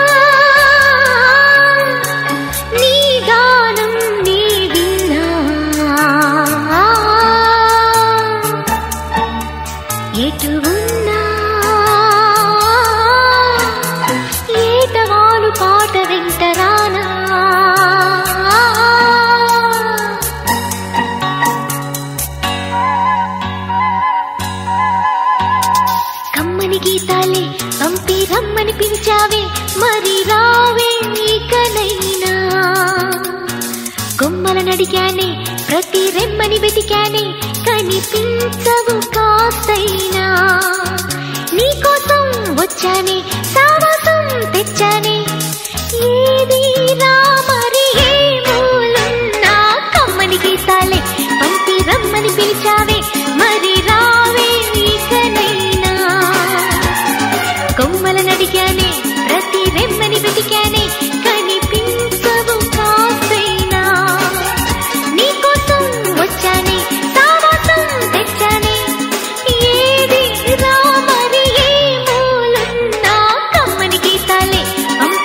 నీ గానం నీ విన్నా ఎటు ఉన్నా ఏటవాలు పాట వెంటరానా కమ్మని గీతాలే పంపి రమ్మని పిలిచావే మరి రావే నీకనైనా కొమ్మల నడిగానే ప్రతి రెమ్మని వెతికానే కనిపించవు కాస్తైనా నీకోసం వచ్చానే సావాసం తెచ్చానే ఏది రా మరి ఏ మూలున్నా కమ్మని గీతాలే పంపి రమ్మని పిలిచావే మరి రావే నీకనైనా కొమ్మల నడిగానే ప్రతి రెమ్మని వెతికానే కనిపించవు కాసైనా నీకోసం వచ్చానే సావాసం తెచ్చానే ఏది రా మరి ఏ మూలున్నా కమ్మని గీతాలే పంపి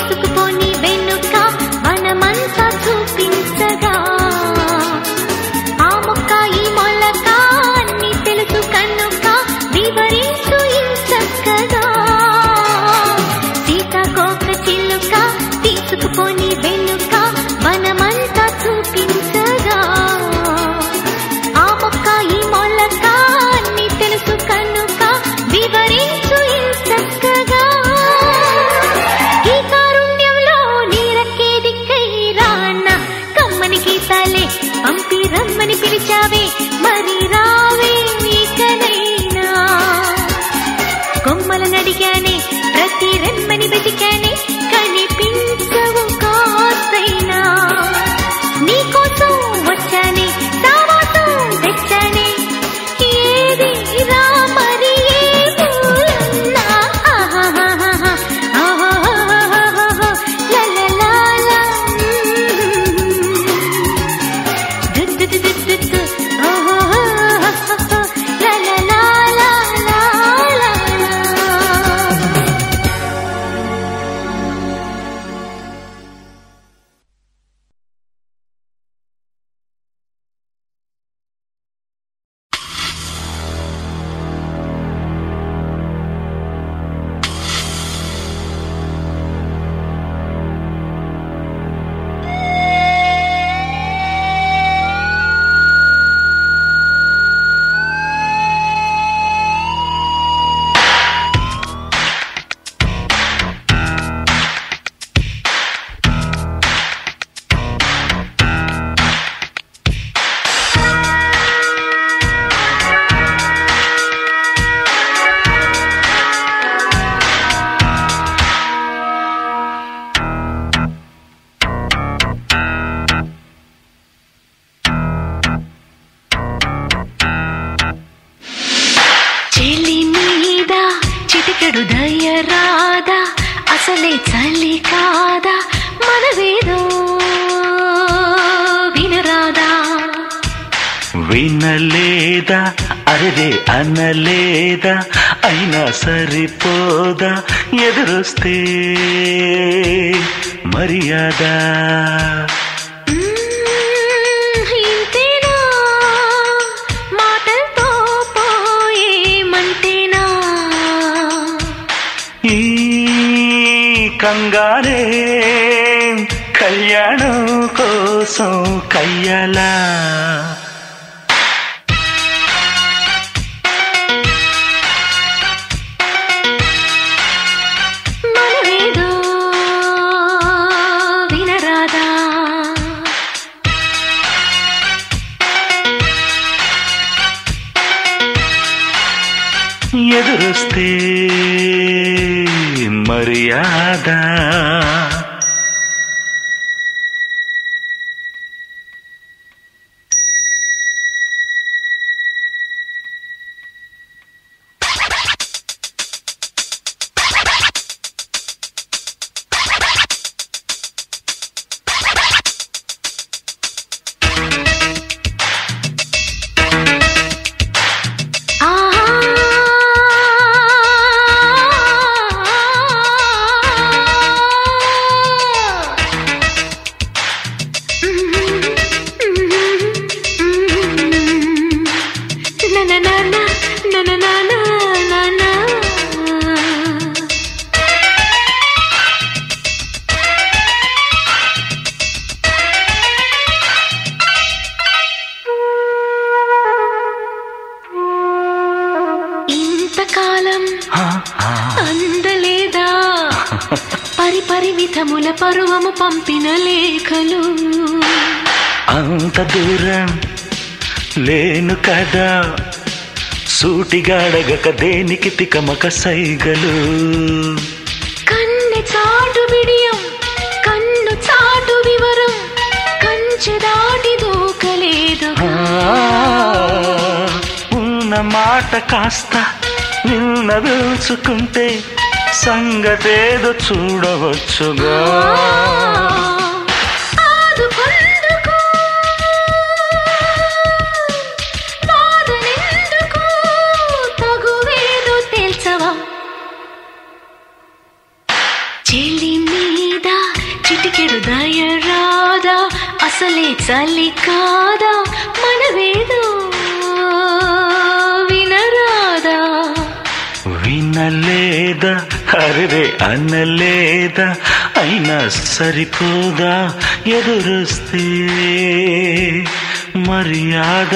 తీసుకుపోని వెనుక మనమంతా చూపించగా ఆ మొక్క ఈ మొలక అన్ని తెలుసు కనుక వివరించు ఇంచక్కగా సీతాకోక చిలుక తీసుకుపోని వెనుక మనమంతా చూపించగా ఆ మొక్క ఈ మొలక అన్ని తెలుసు కనుక వివరించు ఇంచక్కగా ఈ కారుణ్యంలో నీరక్కే దిక్కై రాన్న కమ్మని గీతాలే పంపి రమ్మని పిలిచావే మరి రావే ఇకనైనా కొమ్మలను అడిగానే ప్రతి రెమ్మని వెతికానే కనిపించవు కాస్తైనా నీకోసం వచ్చానే సావాసం తెచ్చానే ఏది రా మరి ఏ పూలన్నా ఆహాహాహా, ఆహాహాహాహా, లలలాలా, దుద్దుదుదుదుద్దు, ఆహాహాహాహా, లలలాలాలాలా. చెలి మీద చిటికెడు దయ్యరాదా అసలే చలి కాదా మనవేదో వినరాదా వినలేదా అరే అనలేదా అయినా సరిపోదా ఎదురొస్తే మర్యాద మ్మ్, ఇంతేనా మాటలతో పోయేమంటేనా ఈ కంగారే కళ్యాణం కోసం కయ్యాలా మనవేదో వినరాదా ఎదురొస్తే మర్యాద ఇంతకాలం ఆ, ఆ. అందలేదా పరిపరిమితముల పరువము పంపిన లేఖలు అంత దూరం లేను కదా సూటిగాడగక దేనికి తికమక సైగలు కన్నె చాటు బిడియం కన్ను చాటు వివరం కంచె దాటి దూకలేదు ఆ, ఉన్న మాట కాస్త నిన్న తెలుసుకుంటే సంగతేదో చూడవచ్చుగా ఆదుకొందుకు బాధనెందుకు తగువేదో తేల్చవా చెలి మీద చిటికెడు దయ రాదా అసలే చలి కాదా మనవేదో వినరాదా వినలేదా అరే అనలేదా అయినా సరిపోదా ఎదురొస్తే మర్యాద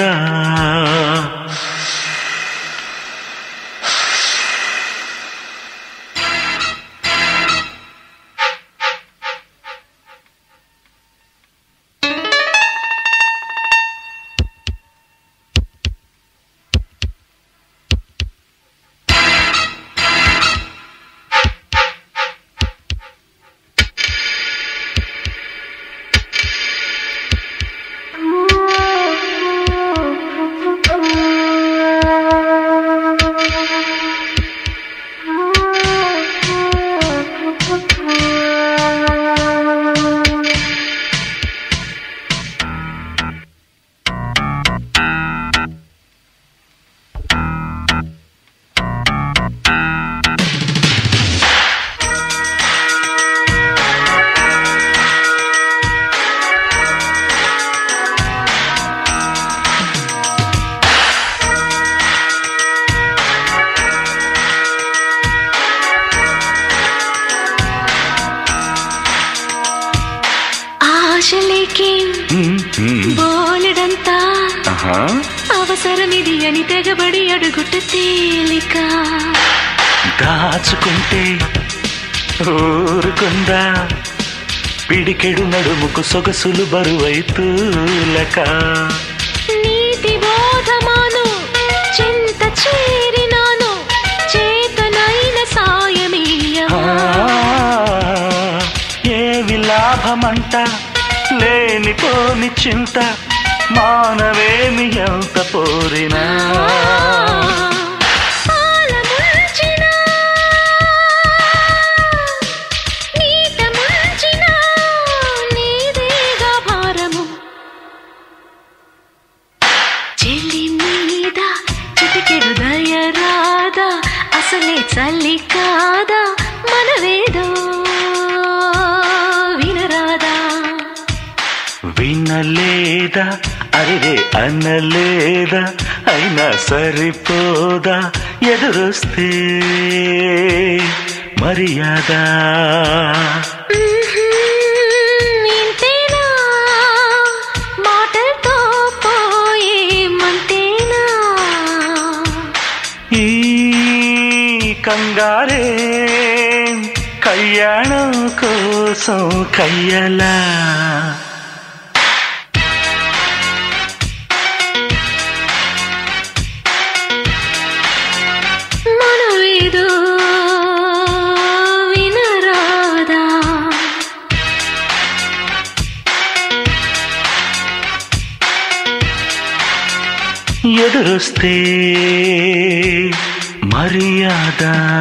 ఆశలేకే బోలెడంతా ఆహా అవసరమిది అని తెగబడి అడుగుట తేలిక దాచుకుంటే ఊరుకుందా పిడికెడు నడుముకు సొగసులు బరువైతూలక నీతి బోధమాను చింత చేరినాను చేతనైన సాయమీయమా ఏవి లాభమంట లేనిపోని చింత మానవేమి ఎంత పోరినా పాలముంచినా, నీట ముంచినా, నీదేగా భారము. చెల్లి మీద చిటికెడు దయ రాదా అసలే చల్లి కాదా మనవేదో వినరాదా వినలేదా అరే అనలేదా అయినా సరిపోదా ఎదురొస్తే మర్యాద ఇంతేనా మాటలతో పోయే మంతేనా ఈ కంగారే కళ్యాణం కోసం కయ్యలా మనవేదో వినరాదా ఎదురొస్తే మర్యాద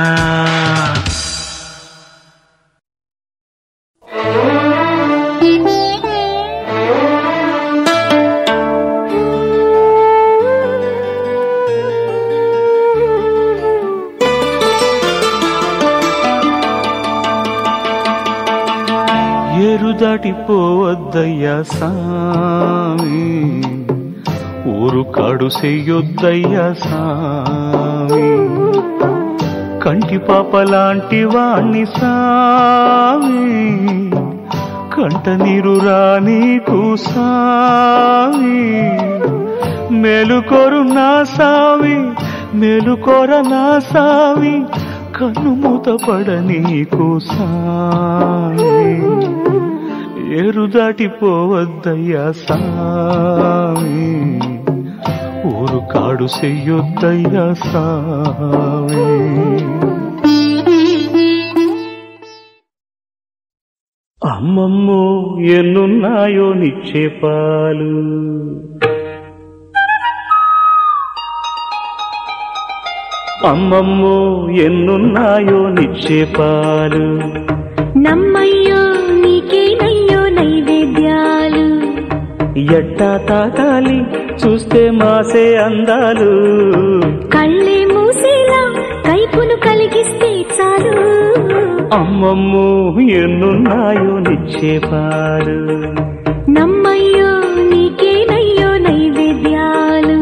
ఏరు దాటిపోవద్దయ్యా సామి ఊరు కాడు చెయ్యొద్దయ్యా సామి కంటి పాప లాంటి వాణ్ణి సామి కంట నీరు రానీకు సామి మేలుకోరు నా సామి మేలుకోర నా సామి కన్ను మూతపడ నీకు సామి ఏరు దాటిపోవద్దయ్యా సామి ఊరు కాడు చెయ్యొద్దయ్యా సామి అమ్మమ్మో ఎన్నున్నాయో నిక్షేపాలు అమ్మమ్మో ఎన్నున్నాయో నిక్షేపాలు నమ్మయ్యో నీకేనయ్యో నైవేద్యాలు ఎట్టా తాకాలి చూస్తే మాసే అందాలు కళ్ళే మూసేలా కైపును కలిగిస్తే చాలు అమ్మమ్మో ఎన్నున్నాయో నిక్షేపాలు నమ్మయ్యో నీకేనయ్యో నైవేద్యాలు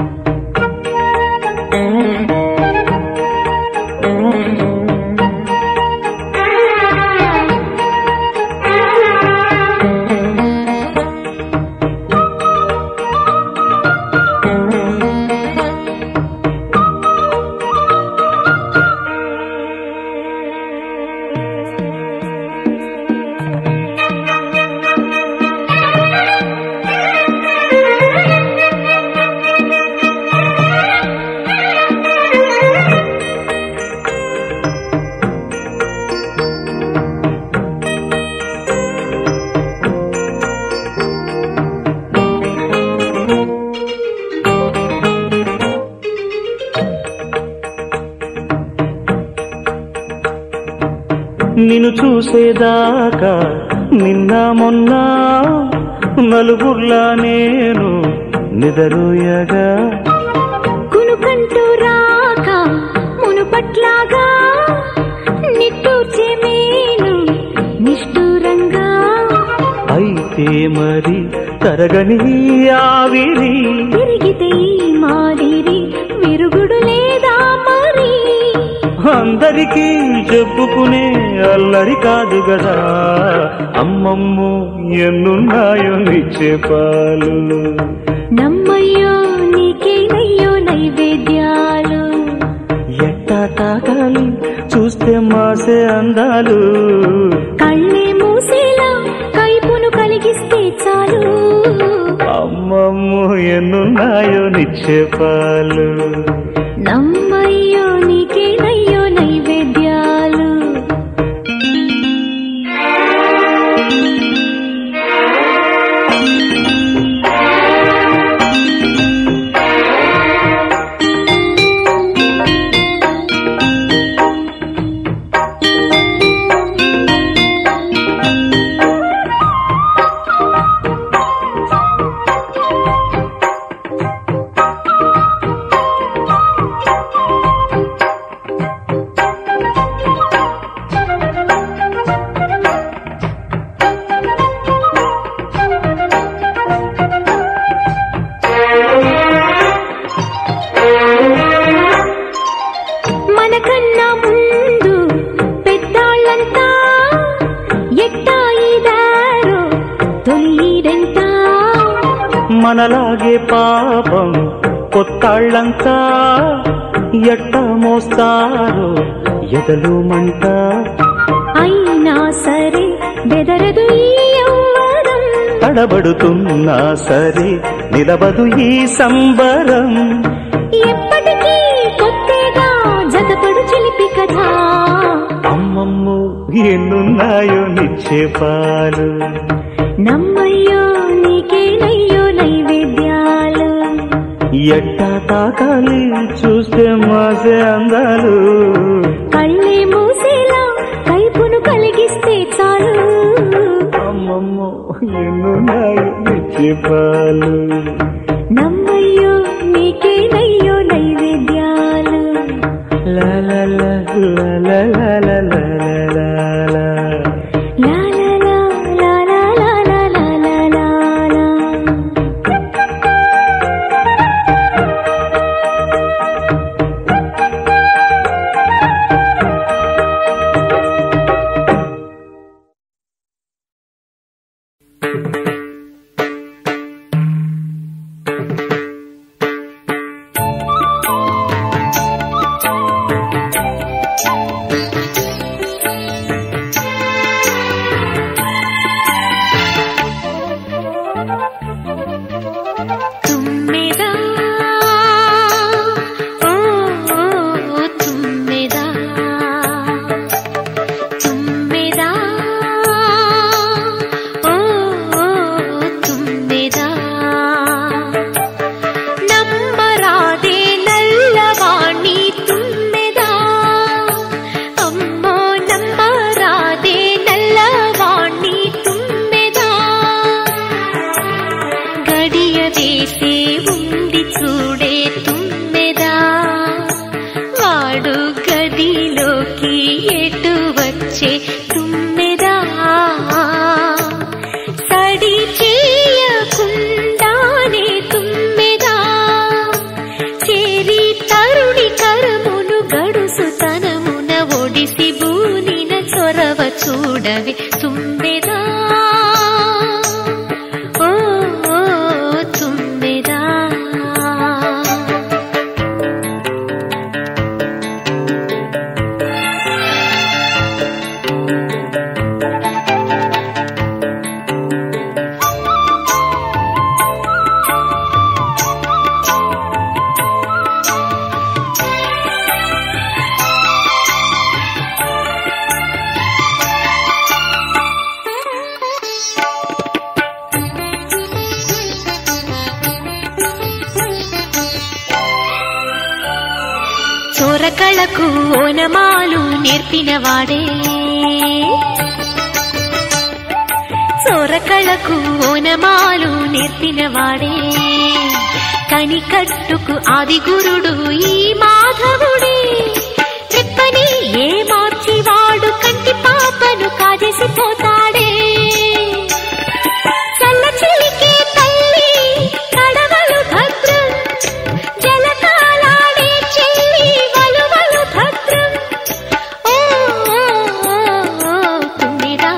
నిన్ను చూసేదాకా నిన్న మొన్న నలుగుర్లా నేను నిదరుయగా కునుకంటూ రాక మునుపట్లాగా నిట్టూర్చే మేలు నిష్ఠూరంగా అయితే మరి తరగని ఆవిరి తిరిగితే ఈ మాదిరి విరుగుడు లేదా మరి అందరికీ చెప్పుకునే అల్లరి కాదు గదా అమ్మమ్మో ఎన్నున్నాయో నిచ్చేపాలు నమ్మయ్యో నీకేనయ్యో నైవేద్యాలు ఎట్టా తాగాలి చూస్తే మాసే అందాలు కళ్ళే మూసేలా కైపును కలిగిస్తే చాలు అమ్మమ్మో ఎన్నున్నాయో నిచ్చేపాలు నమ్మయ్యో నీకేనయ్యో నైవేద్యాలు మనకన్నా ముందు పెద్దాళ్ళంతా ఎట్టా ఇదారో తొలిరెంతా మనలాగే పాపం కొత్తాళ్ళంతా ఎట్ట మోస్తారో ఎదలు మంట అయినా సరే బెదరదు ఈ యవ్వనం తడబడుతున్నా సరే నిలబదు ఈ సంబరం ఎప్పటికీ కొత్తగా జతపడు చిలిపి కథ అమ్మమ్మో ఎన్నున్నాయో నిచ్చేపాలు నమ్మయ్యో నీకేనయ్యో నైవేద్యాలు ఎట్టా తాకాలి చూస్తే మాసే అందాలు కళ్ళే మూసేలా కైపును కలిగిస్తే చాలు అమ్మమ్మో ఎన్నున్నాయో నిచ్చేపాలు నమ్మయ్యో నీకేనయ్యో నైవేద్యాలు లా లా లా లా లా లా లా లా లా లా. లా లా లా లా లా లా లా లా లా లా. తుమ్మెదా ఓ ఓ తుమ్మెదా తుమ్మెదా ఓ ఓ చూడవే తుమ్మెదా ఓ ఓ, తుమ్మెదా చోరకళకు ఓనమాలు నేర్పినవాడే చోరకళకు ఓనమాలు నేర్పినవాడే కనికట్టుకు ఆది గురుడు ఈ మాధవుడే చెప్పని ఏ మార్చివాడు కంటి పాపను కాజేసిపోతాడే చల్ల చిలికే తల్లి కడవలు భద్రం జలకాలాడే చెల్లి వలువలు భద్రం ఓ ఓ, ఓ, ఓ, తుమ్మెదా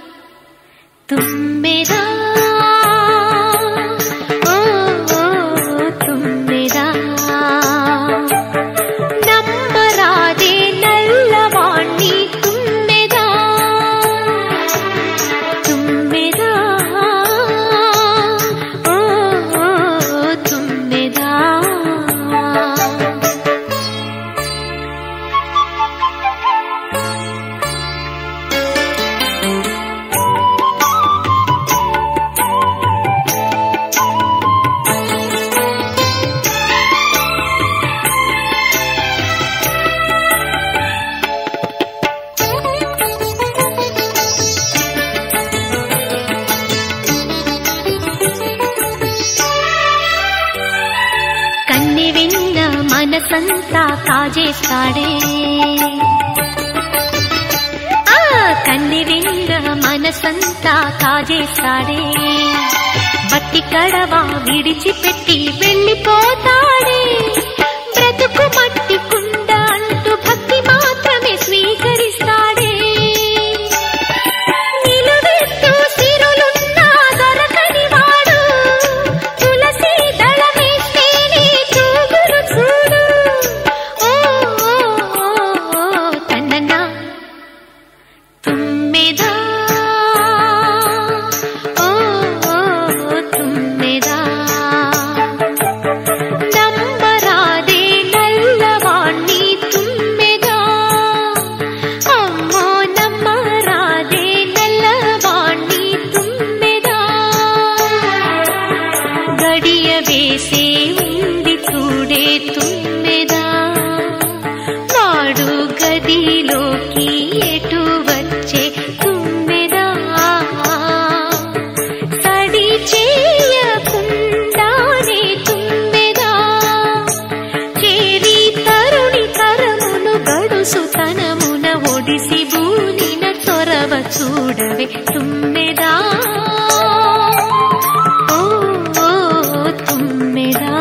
తుమ్మెదా ఓ ఓ, తుమ్మెదా నమ్మరాదే నల్లవాణ్ణి తుమ్మెదా తుమ్మెదా ఓ ఓ, తుమ్మెదా కన్నె విన్న మనసంతా కాజేస్తాడే ఆ కన్నె విన్న మనసంతా కాజేస్తాడే బట్టి కడవా విడిచిపెట్టి వెళ్ళిపోతాడే బ్రతుకు మట్టి కుండ అంటూ భక్తి మాత్రమే స్వీకరిస్తాడే నిలువెత్తు సిరులున్నా దొరకని వాడు తులసి దళమేస్తేనే తూగురు చూడు ఓ ఓ, ఓ, ఓ, తన్నన్నా తుమ్మెదా ఓ ఓ, తుమ్మెదా నమ్మరాదే నల్లవాణ్ణి తుమ్మెదా అమ్మో నమ్మరాదే నల్లవాణ్ణి తుమ్మెదా గడియ వేసే ఉంది చూడే తుమ్మెదా వాడు గదిలోకి ఎటు వచ్చే తుమ్మెదా సడి చేయకుండానే తుమ్మెదా చేరి తరుణి తరమును గడుసు తనమున ఒడిసి బూనిన చొరవ చూడవే తుమ్మెదా ఓ ఓ, తుమ్మెదా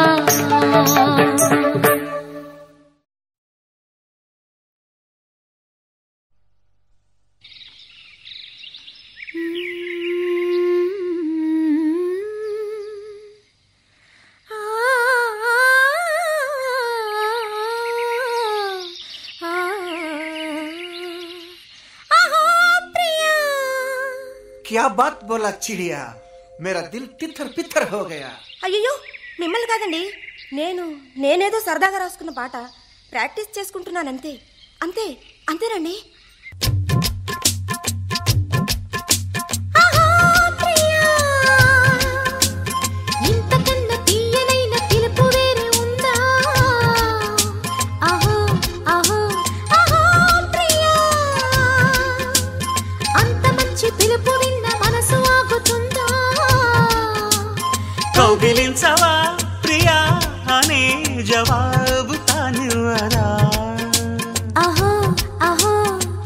क्या बात बोला चिड़िया मेरा दिल तिथर पिथर हो गया అయ్యో మిమ్మల్ని కాదండి నేను నేనేదో సరదాగా రాసుకున్న పాట ప్రాక్టీస్ చేసుకుంటున్నాను అంతే అంతే అంతేనండి ఆహా, ప్రియా, ఇంతకన్నా తీయనైన పిలుపు వేరే ఉందా? ఆహా, ఆహా, ఆహా, ప్రియా, అంత మంచి పిలుపు విన్న మనసు ఆగుతుందా కౌగిలించవా ప్రియా అనే జవాబు తానివ్వరా అహో అహో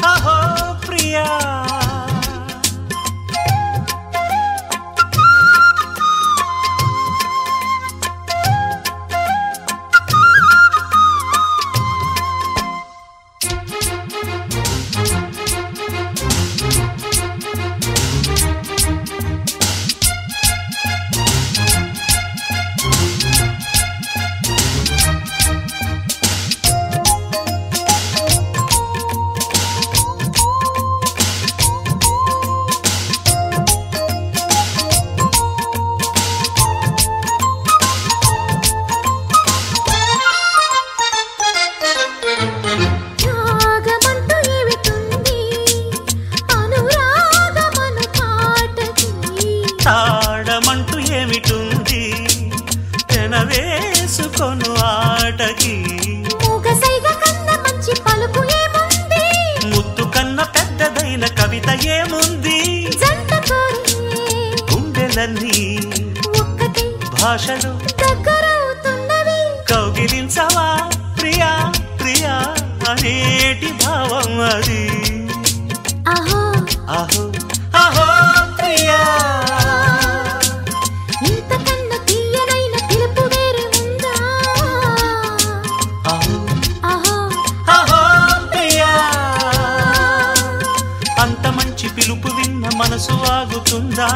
మనసులన్నీ ఒక్కటి భాషలు దగ్గరవుతున్నవి కౌగిలించవా ప్రియా ప్రియా అనేటి భావం అది అహో అహో అహో ప్రియా ఇంతకన్నా తీయనైన పిలుపు వేరే ఉందా అహో అహో అహో ప్రియా అంత మంచి పిలుపు విన్న మనసు ఆగుతుందా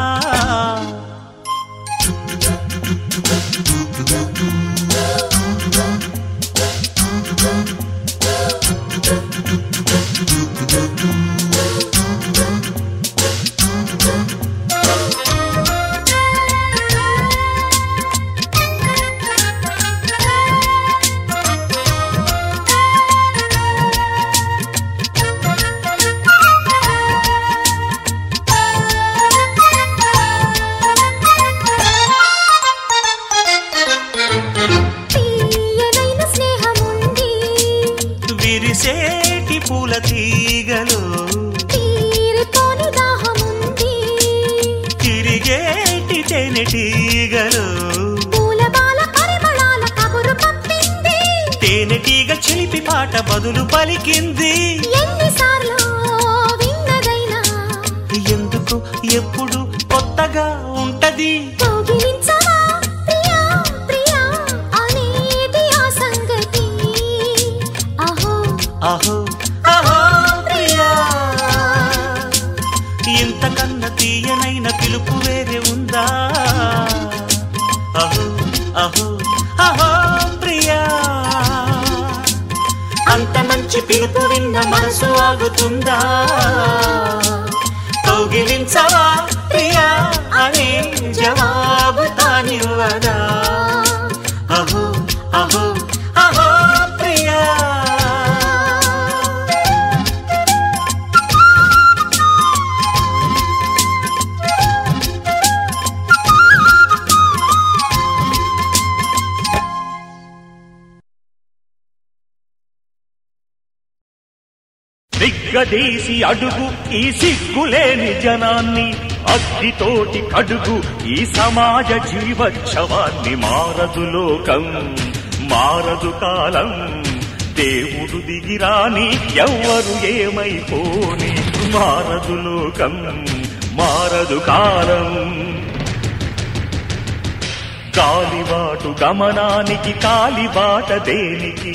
తీయనైన స్నేహముంది విరిసేటి పూల తీగలు తీరిపోని దాహముంది తిరిగేటి తేనెటీగలు పూల బాల పరిమళాల కబురు పంపింది తేనెటీగ చిలిపి పాట బదులు పలికింది ఎన్నిసార్లు విన్నదైనా ఎందుకు ఎప్పుడు కొత్తగా ఉంటది కౌగిలించవా ప్రియా ప్రియా అనేది ఆ సంగతి అహో అహో అహో ప్రియా ఇంతకన్నా తీయనైన పిలుపు వేరే ఉందా అహో అహో అహో ప్రియా అంత మంచి పిలుపు విన్న మనసు ఆగుతుందా కౌగిలించవా ప్రియా అనే జవాబు తానివ్వదా అహో అహో అహో ప్రియా దిగ్గదీసి అడుగు ఈ సిగ్గులేని జనాన్ని అగ్గితోటి కడుగు ఈ సమాజ జీవోత్సవాన్ని మారదు లోకం మారదు కాలం దేవుడు దిగిరాని ఎవ్వరు ఏమైపోని మారదు లోకం మారదు కాలం కాలిబాటు గమనానికి కాలిబాట దేనికి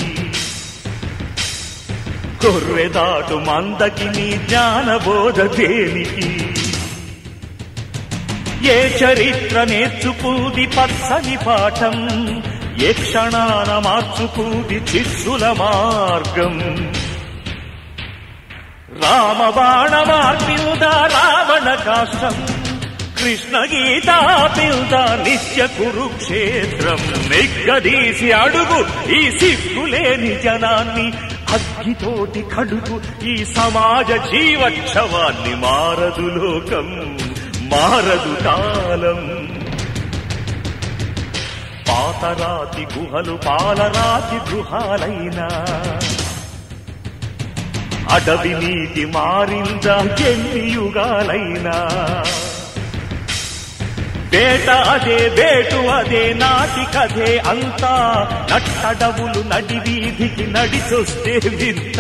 కొర్రెదాటు మందకి నీ జ్ఞానబోధ దేనికి ఏ చరిత్ర నేర్చుకుంది పచ్చని పాఠం ఏ క్షణాన మార్చుకుంది శిష్యుల మార్గం రామబాణ మార్పిల్దా రావణ కాష్టం కృష్ణ గీతా పిల్ద నిత్య కురుక్షేత్రం నిగ్గదీసి అడుగు ఈ సిగ్గులేని జనాన్ని అగ్గితోటి కడుగు ఈ సమాజ జీవోత్సవాన్ని మారదు లోకం మారదు కాలం పాతరాతి గుహలు పాలరాతి గృహాలైనా అడవి నీటి మారిందా ఎన్ని యుగాలైనా వేట అదే వేటు అదే నాటికదే అంతా నట్టడవులు నడి వీధికి నడిచొస్తే వింత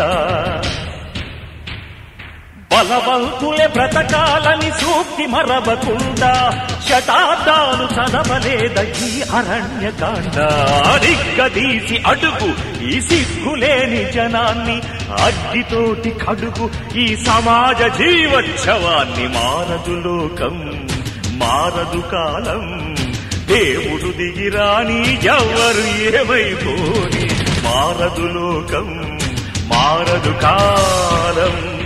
బలవంతులే బ్రతకాలని సూక్తి మరవకుండా శతాబ్దాలు చదవలేద ఈ అరణ్యకాండ అడిగ్గదీసి అడుగు ఈ సిగ్గులేని జనాన్ని అగ్గితోటి కడుగు ఈ సమాజ జీవోత్సవాన్ని మారదు లోకం మారదు కాలం దేవుడు దిగిరాని ఎవరు ఏమైపోని మారదు లోకం మారదు కాలం